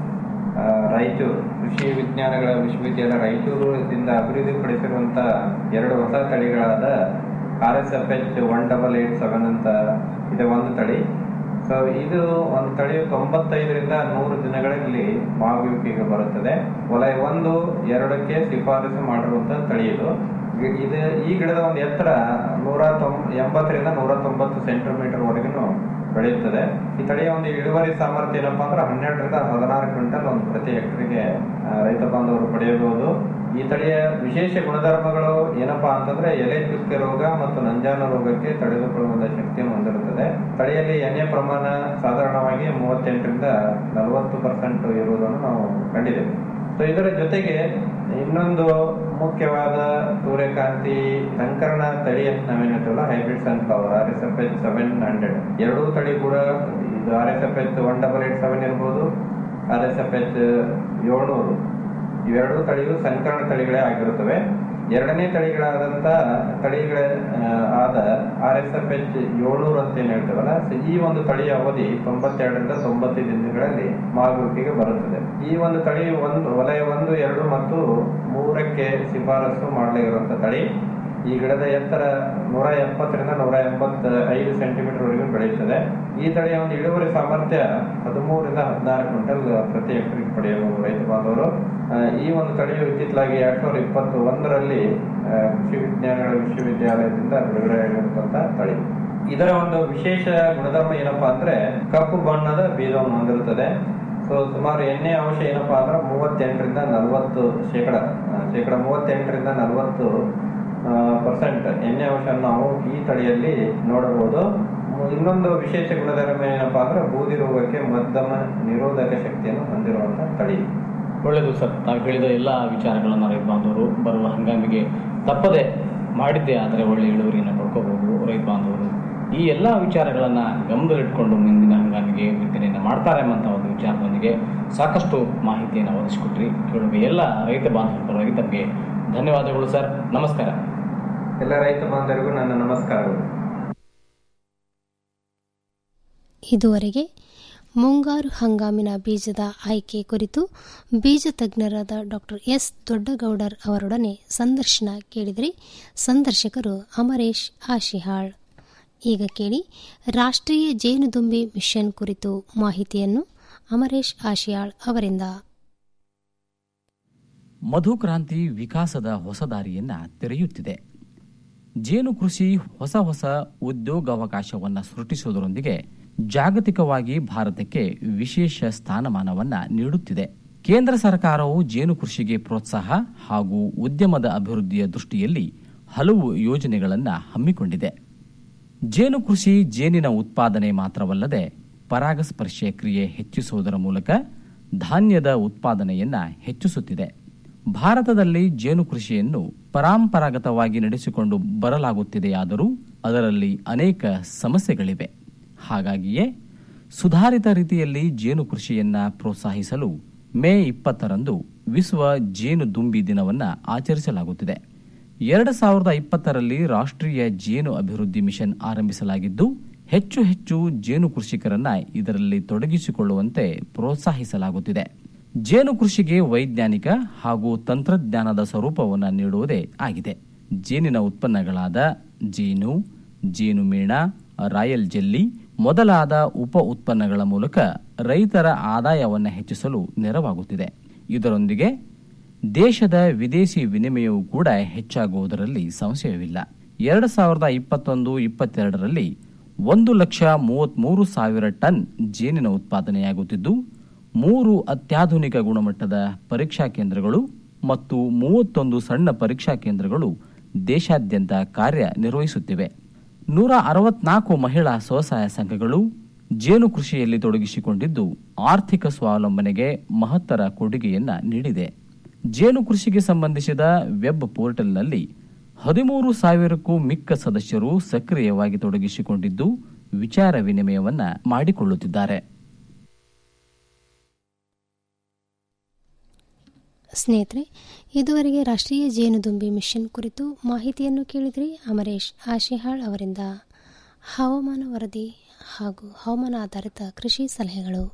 ಆ, ರಾಯಚೂರು ಕೃಷಿ ವಿಜ್ಞಾನಗಳ ವಿಶ್ವವಿದ್ಯಾಲಯ ರಾಯಚೂರದಿಂದ ಅಭಿವೃದ್ಧಿಪಡಿಸಿರುವಂತ ಎರಡು ಹೊಸ ತಳಿಗಳಾದ R S F H one double eight seven ಅಂತ ಇದೆ ಒಂದು ತಳಿ ಸೊ ಇದು ಒಂದು ತಳಿಯು ತೊಂಬತ್ತೈದರಿಂದ ನೂರು ದಿನಗಳಲ್ಲಿ ಮಾಗುವಿಕೆಗೆ ಬರುತ್ತದೆ ವಲಯ ಒಂದು ಎರಡಕ್ಕೆ ಶಿಫಾರಸು ಮಾಡಿರುವಂತ ತಳಿ ಇದು ಗಿ- ಇದು ಈ ಗಿಡದ ಒಂದು ಎತ್ತರ ನೂರ ತೊಂಬ ಎಂಬತ್ತರಿಂದ ನೂರ ತೊಂಬತ್ತು ಸೆಂಟಿಮೀಟರ್ ವರೆಗೂ ಬೆಳೆಯುತ್ತದೆ ಈ ತಳಿಯ ಒಂದು ಇಳುವರಿ ಸಾಮರ್ಥ್ಯ ಏನಪ್ಪಾ ಅಂದ್ರೆ ಹನ್ನೆರಡರಿಂದ ಹದಿನಾರು ಕ್ವಿಂಟಲ್ ಒಂದು ಪ್ರತಿ ಹೆಕ್ಟರ್ಗೆ ಆ, ರೈತ ಬಾಂಧವರು ಪಡೆಯಬಹುದು ಈ ತಳಿಯ ವಿಶೇಷ ಗುಣಧರ್ಮಗಳು ಏನಪ್ಪಾ ಅಂತಂದ್ರೆ ಎಲೆ ಚುಕ್ಕೆ ರೋಗ ಮತ್ತು ನಂಜಾನ ರೋಗಕ್ಕೆ ತಡೆದುಕೊಳ್ಳುವ ಶಕ್ತಿಯನ್ನು ಹೊಂದಿರುತ್ತದೆ ತಳಿಯಲ್ಲಿ ಎಣ್ಣೆ ಪ್ರಮಾಣ ಸಾಧಾರಣವಾಗಿ ಮೂವತ್ತೆಂಟರಿಂದ ನಲವತ್ತು ಪರ್ಸೆಂಟ್ ಇರುವುದನ್ನು ನಾವು ಕಂಡಿದ್ದೇವೆ ಸೊ ಇದರ ಜೊತೆಗೆ ಇನ್ನೊಂದು ಮುಖ್ಯವಾದ ಸೂರ್ಯಕಾಂತಿ ಸಂಕರಣ ತಳಿ ಅಂತ ನಾವೇನ್ ಹೇಳ್ತೀವಲ್ಲ hybrid sunflower R S F H seven hundred ಎರಡೂ ತಳಿ ಕೂಡ ಇದು R S F H one double eight seven ಇರ್ಬೋದು ಆರ್ ಎಸ್ ಎಫ್ ಎಚ್ ಏಳ್ನೂರು ಇವೆರಡೂ ತಳಿಗಳು ಸಂಕರಣ ತಳಿಗಳೇ ಆಗಿರುತ್ತವೆ ಎರಡನೇ ತಳಿಗಳಾದಂತ ತಳಿಗಳ ಆ, ಆದ ಆರ್ ಎಸ್ ಎಫ್ ಎಚ್ ಏಳ್ನೂರು ಅಂತ ಏನ್ ಹೇಳ್ತೇವಲ್ಲ so ಈ ಒಂದು ತಳಿಯ ಅವಧಿ ತೊಂಬತ್ತೆರಡರಿಂದ ತೊಂಬತ್ತೈದು ದಿನಗಳಲ್ಲಿ ಮಾಗುವಿಕೆಗೆ ಬರುತ್ತದೆ ಈ ಒಂದು ತಳಿ ಒಂದು ವಲಯ ಒಂದು ಎರಡು ಮತ್ತು ಮೂರಕ್ಕೆ ಶಿಫಾರಸು ಮಾಡಲಿರುವಂತ ತಳಿ ಈ ಗಿಡದ ಎತ್ತರ ನೂರ ಎಪ್ಪತ್ತರಿಂದ ನೂರ ಎಂಬತ್ತ ಐದು ಸೆಂಟಿಮೀಟರ್ ವರೆಗೂ ಬೆಳೆಯುತ್ತದೆ ಈ ತಳಿಯ ಒಂದು ಇಳುವರಿ ಸಾಮರ್ಥ್ಯ ಹದಿಮೂರರಿಂದ ಹದಿನಾರು ಕ್ವಿಂಟಲ್ ಪ್ರತಿ ಹೆಕ್ಟರ್ಗೆ ಪಡೆಯಬಹುದು ರೈತ ಬಾಂಧವರು ಆ, ಈ ಒಂದು ತಳಿಯು ಇತ್ತಿತ್ತಲಾಗಿ ಎರಡ್ ಸಾವಿರದ ಇಪ್ಪತ್ತು ಒಂದರಲ್ಲಿ ಆ, ಕೃಷಿ ವಿಜ್ಞಾನಗಳ ವಿಶ್ವವಿದ್ಯಾಲಯದಿಂದ ಬಿಡುಗಡೆಯಾಗಿರುವಂತಹ ತಳಿ ಇದರ ಒಂದು ವಿಶೇಷ ಗುಣಧರ್ಮ ಏನಪ್ಪಾ ಅಂದ್ರೆ ಕಪ್ಪು ಬಣ್ಣದ ಬೀಜವನ್ನು ಹೊಂದಿರುತ್ತದೆ ಸೊ ಸುಮಾರು ಎಣ್ಣೆ ಅಂಶ ಏನಪ್ಪಾ ಅಂದ್ರೆ ಮೂವತ್ತೆಂಟರಿಂದ ನಲವತ್ತು ಶೇಕಡ ಆ, ಶೇಕಡ ಮೂವತ್ತೆಂಟರಿಂದ ನಲವತ್ತು ಪರ್ಸೆಂಟ್ ಎಣ್ಣೆ ಅಂಶವನ್ನು ನಾವು ಈ ತಳಿಯಲ್ಲಿ ನೋಡಬಹುದು ಮು- ಇನ್ನೊಂದು ವಿಶೇಷ ಗುಣಧರ್ಮ ಏನಪ್ಪಾ ಅಂದ್ರೆ ಬೂದಿ ರೋಗಕ್ಕೆ ಮಧ್ಯಮ ನಿರೋಧಕ ಶಕ್ತಿಯನ್ನು ಹೊಂದಿರುವಂತಹ ತಳಿ ಒಳ್ಳೆಯದು ಸರ್ ತಾವು ಹೇಳಿದ ಎಲ್ಲ ವಿಚಾರಗಳನ್ನು ರೈತ ಬಾಂಧವರು ಬರುವ ಹಂಗಾಮಿಗೆ ತಪ್ಪದೆ ಮಾಡಿದ್ದೇ ಆದರೆ ಒಳ್ಳೆ ಇಳುವರಿಯನ್ನು ಪಡ್ಕೋಬಹುದು ರೈತ ಬಾಂಧವರು ಈ ಎಲ್ಲ ವಿಚಾರಗಳನ್ನ ಗಮನದಲ್ಲಿಟ್ಕೊಂಡು ಮುಂದಿನ ಹಂಗಾಮಿಗೆ ಬಿತ್ತನೆಯನ್ನು ಮಾಡ್ತಾರೆ ಎಂಬಂತ ಒಂದು ವಿಚಾರದೊಂದಿಗೆ ಸಾಕಷ್ಟು ಮಾಹಿತಿಯನ್ನು ಒದಗಿಸಿಕೊಟ್ರಿ ಕೇಳುವ ಎಲ್ಲ ರೈತ ಬಾಂಧವರ ಪರವಾಗಿ ತಮಗೆ ಧನ್ಯವಾದಗಳು ಸರ್ ನಮಸ್ಕಾರ ಎಲ್ಲ ರೈತ ಬಾಂಧವರಿಗೂ ನನ್ನ ನಮಸ್ಕಾರಗಳು ಇದುವರೆಗೆ ಮುಂಗಾರು ಹಂಗಾಮಿನ ಬೀಜದ ಆಯ್ಕೆ ಕುರಿತು ಬೀಜ ತಜ್ಞರಾದ ಡಾಕ್ಟರ್ ಎಸ್ ದೊಡ್ಡಗೌಡರ್ ಅವರೊಡನೆ ಸಂದರ್ಶನ ಕೇಳಿದರೆ ಸಂದರ್ಶಕರು ಅಮರೇಶ್ ಆಶಿಹಾಳ್ ಈಗ ಕೇಳಿ ರಾಷ್ಟ್ರೀಯ ಜೇನುದುಂಬಿ ಮಿಷನ್ ಕುರಿತು ಮಾಹಿತಿಯನ್ನು ಅಮರೇಶ್ ಆಶಿಯಾಳ್ ಅವರಿಂದ ಮಧುಕ್ರಾಂತಿ ವಿಕಾಸದ ಹೊಸ ದಾರಿಯನ್ನ ತೆರೆಯುತ್ತಿದೆ ಜೇನು ಕೃಷಿ ಹೊಸ ಹೊಸ ಉದ್ಯೋಗಾವಕಾಶವನ್ನು ಸೃಷ್ಟಿಸುವುದರೊಂದಿಗೆ ಜಾಗತಿಕವಾಗಿ ಭಾರತಕ್ಕೆ ವಿಶೇಷ ಸ್ಥಾನಮಾನವನ್ನ ನೀಡುತ್ತಿದೆ ಕೇಂದ್ರ ಸರ್ಕಾರವು ಜೇನು ಕೃಷಿಗೆ ಪ್ರೋತ್ಸಾಹ ಹಾಗೂ ಉದ್ಯಮದ ಅಭಿವೃದ್ಧಿಯ ದೃಷ್ಟಿಯಲ್ಲಿ ಹಲವು ಯೋಜನೆಗಳನ್ನು ಹಮ್ಮಿಕೊಂಡಿದೆ ಜೇನು ಕೃಷಿ ಜೇನಿನ ಉತ್ಪಾದನೆ ಮಾತ್ರವಲ್ಲದೆ ಪರಾಗಸ್ಪರ್ಶ ಕ್ರಿಯೆ ಹೆಚ್ಚಿಸುವುದರ ಮೂಲಕ ಧಾನ್ಯದ ಉತ್ಪಾದನೆಯನ್ನ ಹೆಚ್ಚಿಸುತ್ತಿದೆ ಭಾರತದಲ್ಲಿ ಜೇನು ಕೃಷಿಯನ್ನು ಪರಂಪರಾಗತವಾಗಿ ನಡೆಸಿಕೊಂಡು ಬರಲಾಗುತ್ತಿದೆಯಾದರೂ ಅದರಲ್ಲಿ ಅನೇಕ ಸಮಸ್ಯೆಗಳಿವೆ ಹಾಗಾಗಿಯೇ ಸುಧಾರಿತ ರೀತಿಯಲ್ಲಿ ಜೇನು ಕೃಷಿಯನ್ನ ಪ್ರೋತ್ಸಾಹಿಸಲು ಮೇ ಇಪ್ಪತ್ತರಂದು ವಿಶ್ವ ಜೇನು ದುಂಬಿ ದಿನವನ್ನ ಆಚರಿಸಲಾಗುತ್ತಿದೆ ಎರಡು ಸಾವಿರದ ಇಪ್ಪತ್ತರಲ್ಲಿ ರಾಷ್ಟ್ರೀಯ ಜೇನು ಅಭಿವೃದ್ಧಿ ಮಿಷನ್ ಆರಂಭಿಸಲಾಗಿದ್ದು ಹೆಚ್ಚು ಹೆಚ್ಚು ಜೇನು ಕೃಷಿಕರನ್ನ ಇದರಲ್ಲಿ ತೊಡಗಿಸಿಕೊಳ್ಳುವಂತೆ ಪ್ರೋತ್ಸಾಹಿಸಲಾಗುತ್ತಿದೆ ಜೇನು ಕೃಷಿಗೆ ವೈಜ್ಞಾನಿಕ ಹಾಗೂ ತಂತ್ರಜ್ಞಾನದ ಸ್ವರೂಪವನ್ನು ನೀಡುವುದೇ ಆಗಿದೆ ಜೇನಿನ ಉತ್ಪನ್ನಗಳಾದ ಜೇನು ಜೇನು ಮೇಣ ರಾಯಲ್ ಜೆಲ್ಲಿ ಮೊದಲಾದ ಉಪ ಉತ್ಪನ್ನಗಳ ಮೂಲಕ ರೈತರ ಆದಾಯವನ್ನು ಹೆಚ್ಚಿಸಲು ನೆರವಾಗುತ್ತಿದೆ ಇದರೊಂದಿಗೆ ದೇಶದ ವಿದೇಶಿ ವಿನಿಮಯವೂ ಕೂಡ ಹೆಚ್ಚಾಗುವುದರಲ್ಲಿ ಸಂಶಯವಿಲ್ಲ ಎರಡು ಸಾವಿರದ ಇಪ್ಪತ್ತೊಂದು ಇಪ್ಪತ್ತೆರಡರಲ್ಲಿ ಒಂದು ಲಕ್ಷ ಮೂವತ್ಮೂರು ಸಾವಿರ ಟನ್ ಜೇನಿನ ಉತ್ಪಾದನೆಯಾಗುತ್ತಿದ್ದು ಮೂರು ಅತ್ಯಾಧುನಿಕ ಗುಣಮಟ್ಟದ ಪರೀಕ್ಷಾ ಕೇಂದ್ರಗಳು ಮತ್ತು ಮೂವತ್ತೊಂದು ಸಣ್ಣ ಪರೀಕ್ಷಾ ಕೇಂದ್ರಗಳು ದೇಶಾದ್ಯಂತ ಕಾರ್ಯನಿರ್ವಹಿಸುತ್ತಿವೆ ನೂರ ಅರವತ್ನಾಲ್ಕು ಮಹಿಳಾ ಸ್ವಸಹಾಯ ಸಂಘಗಳು ಜೇನು ಕೃಷಿಯಲ್ಲಿ ತೊಡಗಿಸಿಕೊಂಡಿದ್ದು ಆರ್ಥಿಕ ಸ್ವಾವಲಂಬನೆಗೆ ಮಹತ್ತರ ಕೊಡುಗೆಯನ್ನ ನೀಡಿದೆ ಜೇನು ಕೃಷಿಗೆ ಸಂಬಂಧಿಸಿದ ವೆಬ್ ಪೋರ್ಟಲ್ನಲ್ಲಿ ಹದಿಮೂರು ಸಾವಿರಕ್ಕೂ ಮಿಕ್ಕ ಸದಸ್ಯರು ಸಕ್ರಿಯವಾಗಿ ತೊಡಗಿಸಿಕೊಂಡಿದ್ದು ವಿಚಾರ ವಿನಿಮಯವನ್ನ ಮಾಡಿಕೊಳ್ಳುತ್ತಿದ್ದಾರೆ ಸ್ನೇಹಿತರೆ ಇದುವರೆಗೆ ರಾಷ್ಟ್ರೀಯ ಜೇನುದುಂಬಿ ಮಿಷನ್ ಕುರಿತು ಮಾಹಿತಿಯನ್ನು ಕೇಳಿದ್ರಿ ಅಮರೇಶ್ ಆಶಿಹಾಳ್ ಅವರಿಂದ ಹವಾಮಾನ ವರದಿ ಹಾಗೂ ಹವಾಮಾನ ಆಧಾರಿತ ಕೃಷಿ ಸಲಹೆಗಳು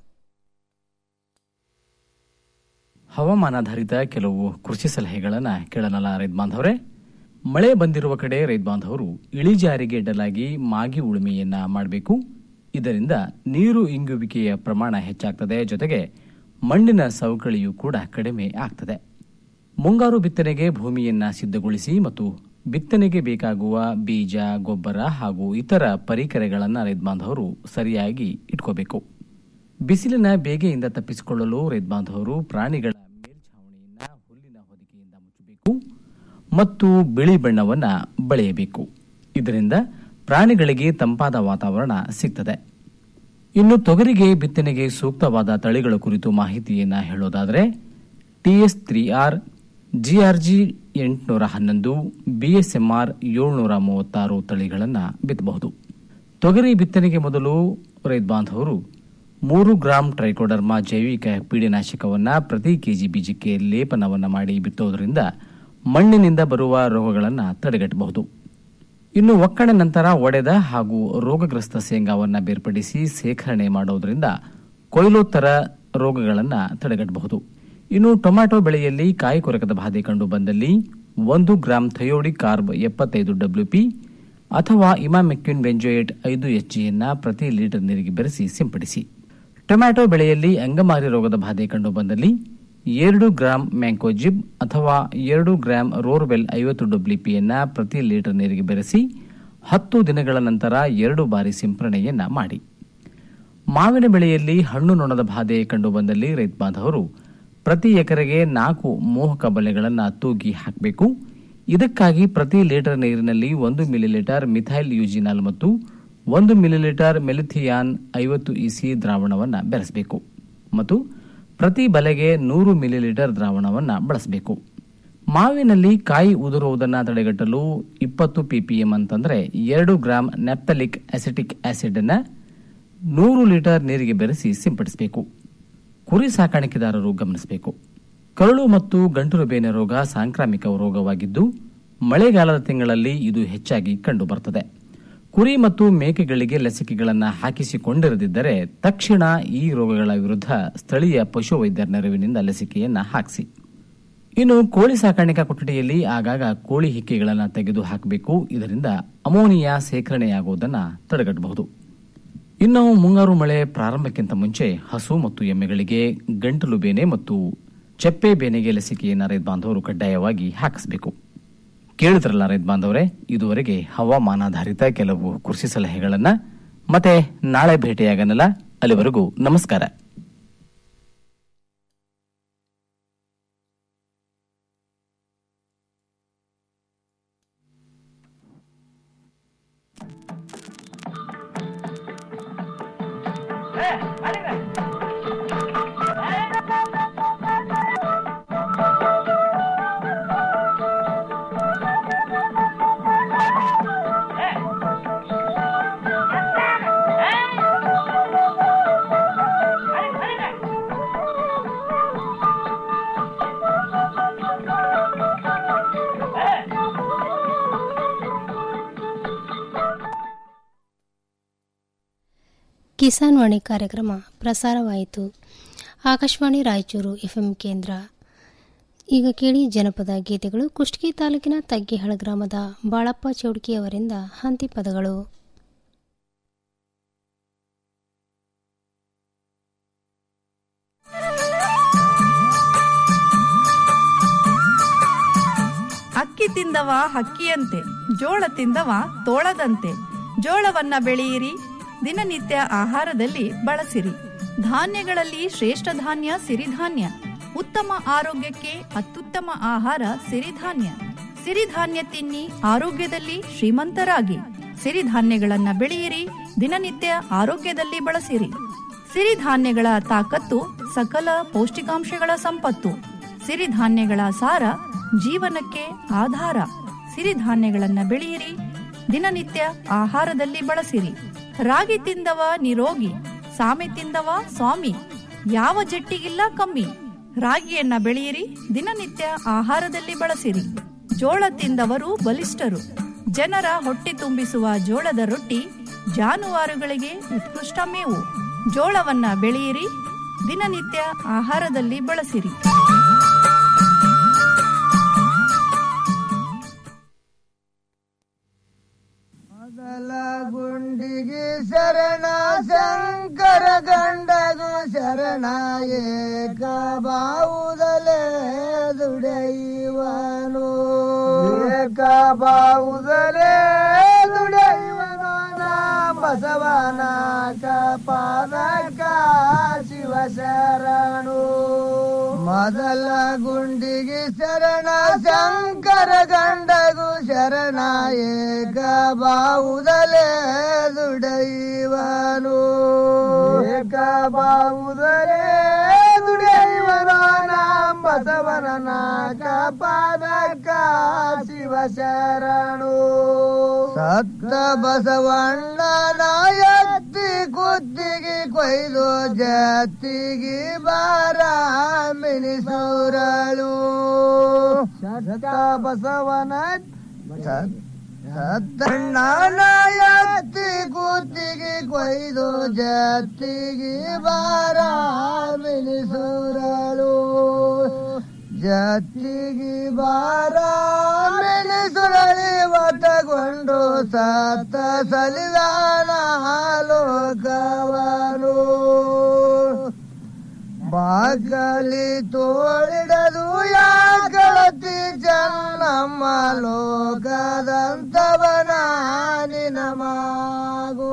ಹವಾಮಾನಾಧಾರಿತ ಕೆಲವು ಕೃಷಿ ಸಲಹೆಗಳನ್ನು ಕೇಳನಲ್ಲ ರೈತ ಬಾಂಧವರೇ ಮಳೆ ಬಂದಿರುವ ಕಡೆ ರೈತ ಬಾಂಧವರು ಇಳಿಜಾರಿಗೆ ಅಡ್ಡಲಾಗಿ ಮಾಗಿ ಉಳುಮೆಯನ್ನ ಮಾಡಬೇಕು ಇದರಿಂದ ನೀರು ಇಂಗುವಿಕೆಯ ಪ್ರಮಾಣ ಹೆಚ್ಚಾಗ್ತದೆ ಜೊತೆಗೆ ಮಣ್ಣಿನ ಸವಕಳಿಯೂ ಕೂಡ ಕಡಿಮೆ ಆಗ್ತದೆ ಮುಂಗಾರು ಬಿತ್ತನೆಗೆ ಭೂಮಿಯನ್ನ ಸಿದ್ಧಗೊಳಿಸಿ ಮತ್ತು ಬಿತ್ತನೆಗೆ ಬೇಕಾಗುವ ಬೀಜ ಗೊಬ್ಬರ ಹಾಗೂ ಇತರ ಪರಿಕರಗಳನ್ನು ರೈತ ಬಾಂಧವರು ಸರಿಯಾಗಿ ಇಟ್ಕೋಬೇಕು ಬಿಸಿಲಿನ ಬೇಗೆಯಿಂದ ತಪ್ಪಿಸಿಕೊಳ್ಳಲು ರೈತ ಬಾಂಧವರು ಪ್ರಾಣಿಗಳ ಮೇಲ್ಛಾವಣಿಯನ್ನ ಹುಲ್ಲಿನ ಹೊದಿಕೆಯಿಂದ ಮುಚ್ಚಬೇಕು ಮತ್ತು ಬಿಳಿ ಬಣ್ಣವನ್ನ ಬಳೆಯಬೇಕು ಇದರಿಂದ ಪ್ರಾಣಿಗಳಿಗೆ ತಂಪಾದ ವಾತಾವರಣ ಸಿಗ್ತದೆ ಇನ್ನು ತೊಗರಿಗೆ ಬಿತ್ತನೆಗೆ ಸೂಕ್ತವಾದ ತಳಿಗಳ ಕುರಿತು ಮಾಹಿತಿಯನ್ನ ಹೇಳೋದಾದರೆ ಟಿಎಸ್ ತ್ರೀ ಆರ್ ಜಿಆರ್ಜಿ ಎಂಟುನೂರ ಹನ್ನೊಂದು ಬಿಎಸ್ಎಂಆರ್ ಏಳ್ನೂರ ಮೂವತ್ತಾರು ತಳಿಗಳನ್ನು ಬಿತ್ತಬಹುದು ತೊಗರಿ ಬಿತ್ತನೆಗೆ ಮೊದಲು ರೈತ ಬಾಂಧವರು ಮೂರು ಗ್ರಾಂ ಟ್ರೈಕೋಡರ್ಮಾ ಜೈವಿಕ ಪೀಡಿನಾಶಕವನ್ನ ಪ್ರತಿ ಕೆಜಿ ಬೀಜಕ್ಕೆ ಲೇಪನವನ್ನ ಮಾಡಿ ಬಿತ್ತೋದ್ರಿಂದ ಮಣ್ಣಿನಿಂದ ಬರುವ ರೋಗಗಳನ್ನು ತಡೆಗಟ್ಟಬಹುದು ಇನ್ನು ಒಕ್ಕಣೆ ನಂತರ ಒಡೆದ ಹಾಗೂ ರೋಗಗ್ರಸ್ತ ಶೇಂಗಾವನ್ನ ಬೇರ್ಪಡಿಸಿ ಸೇಖರಣೆ ಮಾಡೋದ್ರಿಂದ ಕೊಯ್ಲೋತ್ತರ ರೋಗಗಳನ್ನು ತಡೆಗಟ್ಟಬಹುದು ಇನ್ನು ಟೊಮ್ಯಾಟೊ ಬೆಳೆಯಲ್ಲಿ ಕಾಯಿ ಕೊರಕದ ಬಾಧೆ ಕಂಡು ಬಂದಲ್ಲಿ ಒಂದು ಗ್ರಾಂ ಥಯೋಡಿ ಕಾರ್ಬ್ ಎಪ್ಪತ್ತೈದು ಡಬ್ಲ್ಯೂಪಿ ಅಥವಾ ಇಮಾಮೆಕ್ಯೂನ್ ಬೆಂಜೋಯೇಟ್ ಐದು ಎಚ್ಜಿಯನ್ನ ಪ್ರತಿ ಲೀಟರ್ ನೀರಿಗೆ ಬೆರೆಸಿ ಸಿಂಪಡಿಸಿ ಟೊಮ್ಯಾಟೊ ಬೆಳೆಯಲ್ಲಿ ಅಂಗಮಾರಿ ರೋಗದ ಬಾಧೆ ಕಂಡು ಬಂದಲ್ಲಿ ಎರಡು ಗ್ರಾಂ ಮ್ಯಾಂಕೋಜಿಬ್ ಅಥವಾ ಎರಡು ಗ್ರಾಂ ರೋರ್ವೆಲ್ ಐವತ್ತು ಡಬ್ಲ್ಯೂಪಿಯನ್ನ ಪ್ರತಿ ಲೀಟರ್ ನೀರಿಗೆ ಬೆರೆಸಿ ಹತ್ತು ದಿನಗಳ ನಂತರ ಎರಡು ಬಾರಿ ಸಿಂಪರಣೆಯನ್ನ ಮಾಡಿ ಮಾವಿನ ಬೆಳೆಯಲ್ಲಿ ಹಣ್ಣು ನೊಣದ ಬಾಧೆ ಕಂಡು ಬಂದಲ್ಲಿ ರೈತ ಬಾಂಧವರು ಪ್ರತಿ ಎಕರೆಗೆ ನಾಲ್ಕು ಮೋಹಕ ಬಲೆಗಳನ್ನು ತೂಗಿ ಹಾಕಬೇಕು ಇದಕ್ಕಾಗಿ ಪ್ರತಿ ಲೀಟರ್ ನೀರಿನಲ್ಲಿ ಒಂದು ಮಿಲಿಲೀಟರ್ ಮಿಥೈಲ್ ಯೂಜಿನಾಲ್ ಮತ್ತು ಒಂದು ಮಿಲಿಲೀಟರ್ ಮೆಲಿಥಿಯಾನ್ ಐವತ್ತು ಇಸಿ ದ್ರಾವಣವನ್ನು ಬೆರೆಸಬೇಕು ಮತ್ತು ಪ್ರತಿ ಬಲೆಗೆ ನೂರು ಮಿಲಿಲೀಟರ್ ದ್ರಾವಣವನ್ನು ಬಳಸಬೇಕು ಮಾವಿನಲ್ಲಿ ಕಾಯಿ ಉದುರುವುದನ್ನು ತಡೆಗಟ್ಟಲು ಇಪ್ಪತ್ತು ಪಿಪಿಎಂ ಅಂತಂದ್ರೆ ಎರಡು ಗ್ರಾಂ ನೆಪ್ತಲಿಕ್ ಅಸಿಟಿಕ್ ಆಸಿಡ್ ಅನ್ನ ನೂರು ಲೀಟರ್ ನೀರಿಗೆ ಬೆರೆಸಿ ಸಿಂಪಡಿಸಬೇಕು ಕುರಿ ಸಾಕಾಣಿಕೆದಾರರು ಗಮನಿಸಬೇಕು ಕರಳು ಮತ್ತು ಗಂಟಲು ಬೇನೆ ರೋಗ ಸಾಂಕ್ರಾಮಿಕ ರೋಗವಾಗಿದ್ದು ಮಳೆಗಾಲದ ತಿಂಗಳಲ್ಲಿ ಇದು ಹೆಚ್ಚಾಗಿ ಕಂಡುಬರುತ್ತದೆ ಕುರಿ ಮತ್ತು ಮೇಕೆಗಳಿಗೆ ಲಸಿಕೆಗಳನ್ನು ಹಾಕಿಸಿಕೊಂಡಿರದಿದ್ದರೆ ತಕ್ಷಣ ಈ ರೋಗಗಳ ವಿರುದ್ಧ ಸ್ಥಳೀಯ ಪಶುವೈದ್ಯರ ನೆರವಿನಿಂದ ಲಸಿಕೆಯನ್ನ ಹಾಕಿಸಿ ಇನ್ನು ಕೋಳಿ ಸಾಕಾಣಿಕಾ ಕೊಠಡಿಯಲ್ಲಿ ಆಗಾಗ ಕೋಳಿ ಹಿಕ್ಕೆಗಳನ್ನು ತೆಗೆದು ಹಾಕಬೇಕು ಇದರಿಂದ ಅಮೋನಿಯಾ ಸೇಖರಣೆಯಾಗುವುದನ್ನು ತಡೆಗಟ್ಟಬಹುದು ಇನ್ನು ಮುಂಗಾರು ಮಳೆ ಪ್ರಾರಂಭಕ್ಕಿಂತ ಮುಂಚೆ ಹಸು ಮತ್ತು ಎಮ್ಮೆಗಳಿಗೆ ಗಂಟಲು ಬೇನೆ ಮತ್ತು ಚಪ್ಪೆ ಬೇನೆಗೆ ಲಸಿಕೆಯನ್ನು ರೈತ ಬಾಂಧವರು ಕಡ್ಡಾಯವಾಗಿ ಹಾಕಿಸಬೇಕು ಕೇಳಿದ್ರಲ್ಲ ರೈತ ಬಾಂಧವರೇ ಇದುವರೆಗೆ ಹವಾಮಾನಾಧಾರಿತ ಕೆಲವು ಕೃಷಿ ಸಲಹೆಗಳನ್ನ ಮತ್ತೆ ನಾಳೆ ಭೇಟಿಯಾಗನಲ್ಲ ಅಲ್ಲಿವರೆಗೂ ನಮಸ್ಕಾರ ಕಿಸಾನ್ ವಾಣಿ ಕಾರ್ಯಕ್ರಮ ಪ್ರಸಾರವಾಯಿತು ಆಕಾಶವಾಣಿ ರಾಯಚೂರು ಎಫ್ಎಂ ಕೇಂದ್ರ ಈಗ ಕೇಳಿ ಜನಪದ ಗೀತೆಗಳು ಕುಷ್ಟಗಿ ತಾಲೂಕಿನ ತಗ್ಗಿಹಳ ಗ್ರಾಮದ ಬಾಳಪ್ಪ ಚೌಡ್ಕಿ ಅವರಿಂದ ಹಂತಿ ಪದಗಳು ಅಕ್ಕಿ ತಿಂದವ ಹಕ್ಕಿಯಂತೆ ಜೋಳ ತಿಂದವ ತೋಳದಂತೆ ಜೋಳವನ್ನ ಬೆಳೆಯಿರಿ ದಿನನಿತ್ಯ ಆಹಾರದಲ್ಲಿ ಬಳಸಿರಿ ಧಾನ್ಯಗಳಲ್ಲಿ ಶ್ರೇಷ್ಠ ಧಾನ್ಯ ಸಿರಿಧಾನ್ಯ ಉತ್ತಮ ಆರೋಗ್ಯಕ್ಕೆ ಅತ್ಯುತ್ತಮ ಆಹಾರ ಸಿರಿಧಾನ್ಯ ಸಿರಿಧಾನ್ಯ ತಿನ್ನಿ ಆರೋಗ್ಯದಲ್ಲಿ ಶ್ರೀಮಂತರಾಗಿ ಸಿರಿಧಾನ್ಯಗಳನ್ನ ಬೆಳೆಯಿರಿ ದಿನನಿತ್ಯ ಆರೋಗ್ಯದಲ್ಲಿ ಬಳಸಿರಿ ಸಿರಿಧಾನ್ಯಗಳ ತಾಕತ್ತು ಸಕಲ ಪೌಷ್ಟಿಕಾಂಶಗಳ ಸಂಪತ್ತು ಸಿರಿಧಾನ್ಯಗಳ ಸಾರ ಜೀವನಕ್ಕೆ ಆಧಾರ ಸಿರಿಧಾನ್ಯಗಳನ್ನ ಬೆಳೆಯಿರಿ ದಿನನಿತ್ಯ ಆಹಾರದಲ್ಲಿ ಬಳಸಿರಿ ರಾಗಿ ತಿಂದವ ನಿರೋಗಿ ಸಾಮೆ ತಿಂದವ ಸ್ವಾಮಿ ಯಾವ ಜಟ್ಟಿಗಿಲ್ಲ ಕಮ್ಮಿ ರಾಗಿಯನ್ನ ಬೆಳೆಯಿರಿ ದಿನನಿತ್ಯ ಆಹಾರದಲ್ಲಿ ಬಳಸಿರಿ ಜೋಳ ತಿಂದವರು ಬಲಿಷ್ಠರು ಜನರ ಹೊಟ್ಟೆ ತುಂಬಿಸುವ ಜೋಳದ ರೊಟ್ಟಿ ಜಾನುವಾರುಗಳಿಗೆ ಉತ್ಕೃಷ್ಟ ಮೇವು ಜೋಳವನ್ನ ಬೆಳೆಯಿರಿ ದಿನನಿತ್ಯ ಆಹಾರದಲ್ಲಿ ಬಳಸಿರಿ ಮೊದಲ ಗುಂಡಿಗೆ ಶರಣ ಶಂಕರ ಗಂಡಗು ಶರಣ ಏಕ ಬಾವುದಲೇ ದುಡೈವನು ಏಕ ಬಾವುದಲೇ ದುಡೈವನು ನಾ ಬಸವನ ಕಪಾದಕ ಶಿವ ಶರಣು ಮೊದಲ ಗುಂಡಿಗೆ ಶರಣ ಶಂಕರ ಗಂಡಗು ಶರಣ ಏಕ ಬಾವುದಲೇ ದುಡೈವನು ಏಕ ಬಾವುದಲೇ ದುಡೈವನು ನಾಮ ಬಸವನ ನಾಕ ಪಾದಕ ಶಿವ ಶರಣು ಸತ್ತ ಬಸವಣ್ಣ ನಾಯತ್ತಿ ಕುತ್ತಿಗೆ ಕೊಯ್ದು ಜತ್ತಿಗೆ ಬಾರ ಮಿನಿಸೂರಳು ಸತ್ತ ಬಸವನ ಸತ್ತಣ್ಣ ನಾಯತ್ತಿ ಕುತ್ತಿಗೆ ಕೊಯ್ದು ಜತ್ತಿಗೆ ಬಾರ ಮಿನಿಸೂರಳು ಜತ್ತಿಗೆ ಬಾರ ಮೆಣಸುರಳಿ ಒತ್ತಗೊಂಡು ಸತ್ತ ಸಲಿದಾನ ಲೋಕವನು ಬಾಗಲಿ ತೋಳಿಡದು ಯಾಗಳತಿ ಜನ್ನಮ್ಮ ಲೋಕದಂತವನ ನಿನ ಮಾಗು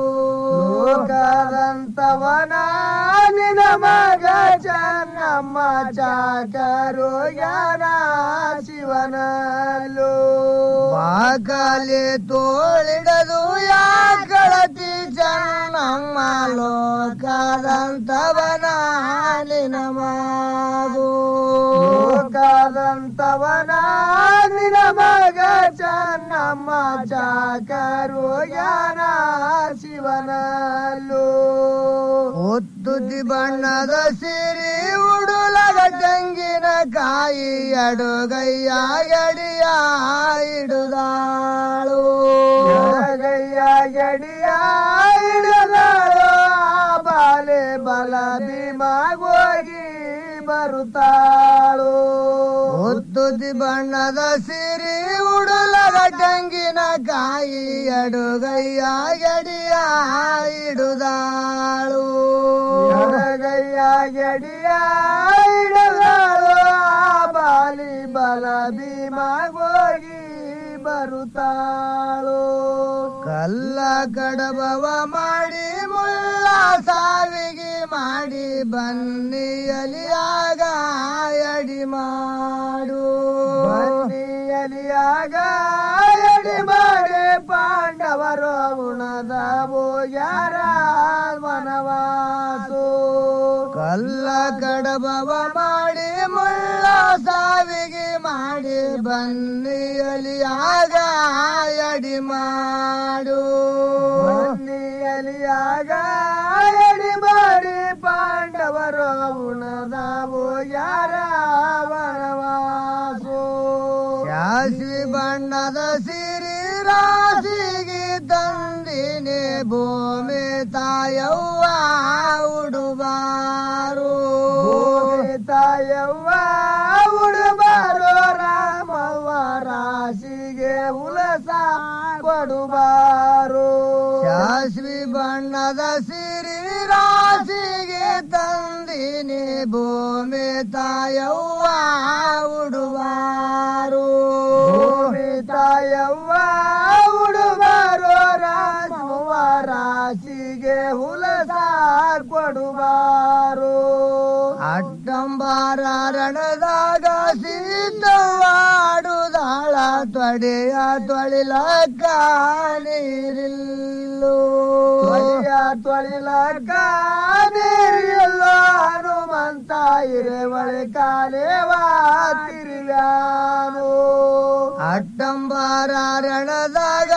ಲೋಕದಂತವನ ನಿನ ಮಗ ಚನ್ನಮ್ಮ ಚಾಕರು ಯಾನ ಶಿವನಲ್ಲು ಬಾಗಲಿ ತೋಳಿಡದು ಯಾಗಳತಿ ಜನ್ನಮ್ಮ ಲೋಕದಂತವನ ನಿನ ಮಾಗು ಲೋಕದಂತವನ ನಿನ ಮಗ ಚನ್ನಮ್ಮ ಚಾಕರು ಯಾನ ಶಿವನಲ್ಲು ಒತ್ತುದಿ ಬಣ್ಣದ ಸಿರಿ ಉಡುಲಗ ತೆಂಗಿನ ಕಾಯಿ ಅಡುಗಯ್ಯ ಎಡಿಯ ಇಡುದಾಳು ಎಡಗಯ್ಯ ಎಡಿ ಬಲ ಭೀಮಾಗೋಗಿ ಬರುತ್ತಾಳು ಉತ್ತುದಿ ಬಣ್ಣದ ಸಿರಿ ಉಡುಲಗ ಟಂಗಿನ ಕಾಯಿ ಅಡುಗಯ್ಯ ಗಡಿಯ ಇಡುದಾಳು ಎಡಗಯ್ಯ ಗಡಿಯ ಇಡುದಾಳು ಆ ಬಾಲಿ ಬಲ ಭೀಮಾಗೋಗಿ ಬರುತ್ತಾಳು ಕಲ್ಲ ಕಡಬವ ಮಾಡಿ ಮುಳ್ಳ ಸಾವಿಗೆ ಮಾಡಿ ಬನ್ನಿಯಲಿಯಾಗ ಎಡಿ ಮಾಡು ಬನ್ನಿಯಲಿಯಾಗ ಎಡಿ ಮಾಡಿ ಪಾಂಡವರು ಉಣದ ಯಾರ ವನವಾಸು ಕಲ್ಲ ಕಡಬವ ಮಾಡಿ ಮುಳ್ಳ ಸಾವಿಗೆ ಮಾಡಿ ಬನ್ನಿಯಲಿಯಾಗ ಎಡಿ ಮಾಡು ಬನ್ನಿಯಲಿಯಾಗ ಎಡಿ ಮಾಡಿ ಪಾಂಡವರು ಉಣದಾವು ಯಾರ ವನವಾಸು ಶಾಸ್ವಿ ಬಣ್ಣದ ಸಿರಿ ರಾಶಿಗೆ ತಂದಿನಿ ಭೂಮಿ ತಾಯವ್ವ ಉಡುಬಾರು ತಾಯವ್ವ ಉಡುಬಾರು ರಾಮವ್ವ ರಾಶಿಗೆ ಉಲಸ ಕೊಡುಬಾರು ಶಾಸ್ವಿ ಬಣ್ಣದ ಸಿರಿ ರಾಶಿಗೆ ತಂದಿನಿ ಭೂಮಿ ತಾಯವ್ವ ಉಡುವಾರು ಭೂಮಿ ತಾಯವ್ವ ಉಡುವಾರು ರಾಮವ್ವ ರಾಶಿಗೆ ಹುಲಸ ಕೊಡುವಾರು ಅಟ್ಟಂಬಾರ ರಣದಾಗ ಸೀತವಾಡುದಾಳ ತೊಡೆಯ ತೊಳಿಲಕ್ಕ ನೀರಿಲ್ಲು ತೊಡೆಯ ತೊಳಿಲಕ್ಕ ನೀರಿಲ್ಲೋ ಹನುಮಂತ ಇರೆವಳೆ ಕಾಲೇವಾ ತಿರುವ್ಯಾನು ಅಟ್ಟಂಬಾರ ರಣದಾಗ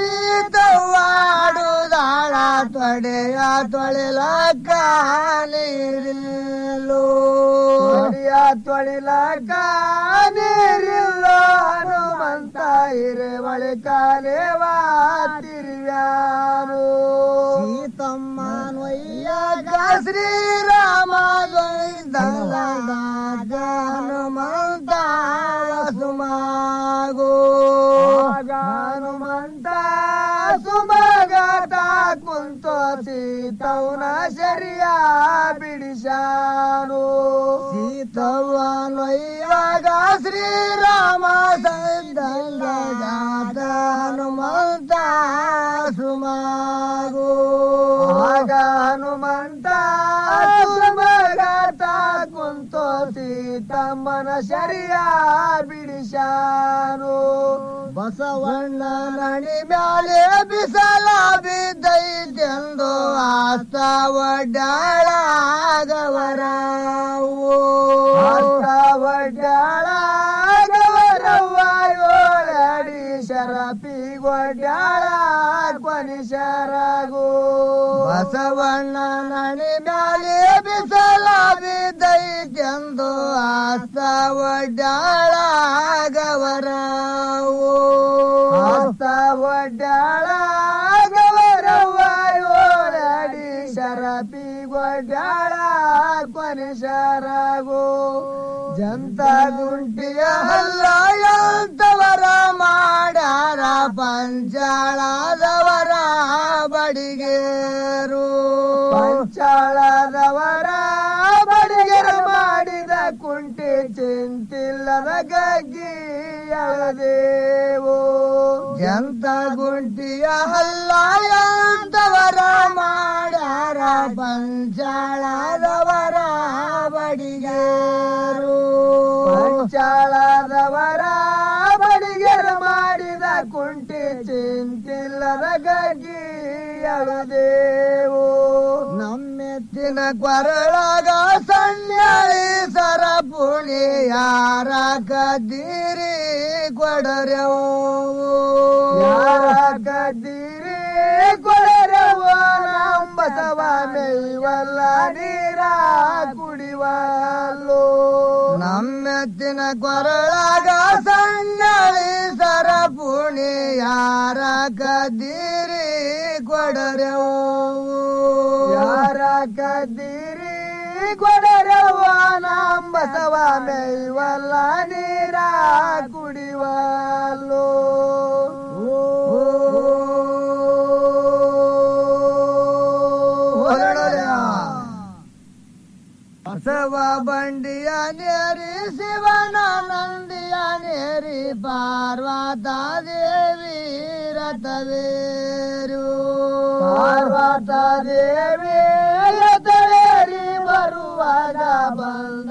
ಸೀತವಾಡುದಾಳ ತೊಡೆಯ ತೊಳಿಲಕ್ಕ ನೀರಿಲ್ಲೋ ತೊಡೆಯ ತೊಳಿಲಕ್ಕ ನೀರಿಲ್ಲೋ ಹನುಮಂತ ಇರೆವಳೆ ಕಾಲೇವಾ ತಿರುವ್ಯಾನು ಸೀತಮ್ಮನೊಯ್ಯಾಗ ಶ್ರೀರಾಮ ದ್ವೈತಲದಾದ ಹನುಮಂತ ಸುಮಾಗೋ ಹನುಮಂತ ಸುಮಗತ ಕುಂತೋ ಸೀತವನ ಶರಿಯ ಬಿಡಿಸಾನು ಸೀತವನೊಯ್ಯಾಗ ಶ್ರೀರಾಮ ಸಂದಗಾತ ಹನುಮಂತ ಸುಮಾಗೋ ಆಗ ಹನುಮಂತ ಸುಮಗತ ಕುಂತೋ ಸೀತಮ್ಮನ ಶರಿಯ ಬಿಡಿಸಾನು ಬಸವಣ್ಣ ನಣಿ ಮ್ಯಾಲೆ ಬಿಸಲ ಬಿದ್ದೈತೆಂದು ಆಸ್ತ ಒಡ್ಡಾಳಾಗವರಾವು ಆಸ್ತ ಒಡ್ಡಾಳಾಗವರವ್ವ ಏಳಡಿ ಶರಪಿ ಗೊಡ್ಡಾಳ ಕೊನಿಶರಗು ಬಸವಣ್ಣ ನಣಿ ಮ್ಯಾಲೆ ಬಿಸಲ ಬಿದ್ದೈತೆಂದು ಆಸ್ತ ಒಡ್ಡಾಳಾಗವರಾವು ಆಸ್ತ ಒಡ್ಡಾಳಾಗವರವ್ವ ಏಳಡಿ ಶರಪಿ ಗೊಡ್ಡಾಳ ಕೊನಿಶರಗು ಜಂತ ಗುಂಟಿಯ ಹಲ್ಲ ಎಂತವರ ಮಾಡ್ಯಾರ ಪಂಚಾಳದವರ ಬಡಿಗೇರು ಪಂಚಾಳದವರ ಬಡಿಗೆರು ಮಾಡಿದ ಕುಂಟಿ ಚಿಂತಿಲ್ಲದ ಗಗ್ಗಿ ಎಳದೇವು ಎಂತ ಗುಂಟಿಯ ಹಲ್ಲ ಎಂತವರ ಮಾಡ್ಯಾರ ಪಂಚಾಳದವರ ಬಡಿಗೇರು ಪಂಚಾಳದವರ ಬಡಿಗೆರು ಮಾಡಿದ ಕುಂಟಿ ಚಿಂತಿಲ್ಲದ ಗಗ್ಗಿ ಎಳದೇವು ನಮ್ಮೆತ್ತಿನ ಕೊರಳಾಗ ಸಣ್ಯಳಿ ಸರಪುಳಿ ಯಾರ ಕದ್ದೀರಿ ಕೊಡರೆವು ಯಾರ ಕದ್ದೀರಿ ಕೊಡರೆವು ನಂಬಸವ ಮೇವಲ್ಲ ನೀರ ಕುಡಿವಲ್ಲೋ ನಮ್ಮೆತ್ತಿನ ಕೊರಳಾಗ ಸಣ್ಣಳಿ ಸರಪುಣಿ ಯಾರ ಕದ್ದೀರಿ ಕೊಡರೆವು ಯಾರ ಕದ್ದೀರಿ ಕೊಡರವ್ವ ನಾಂಬಸವ ಮೇವಲ್ಲ ನೀರ ಕುಡಿವಲ್ಲೋ ಬಸವ ಬಂಡಿಯ ನೇರಿ ಶಿವನ ನಂದಿಯ ನೇರಿ ಪಾರ್ವತ ದೇವಿ ರಥವೇರು ಪಾರ್ವತ ದೇವಿ ರಥವೇರಿ ಬರುವಾಗ ಬಂದ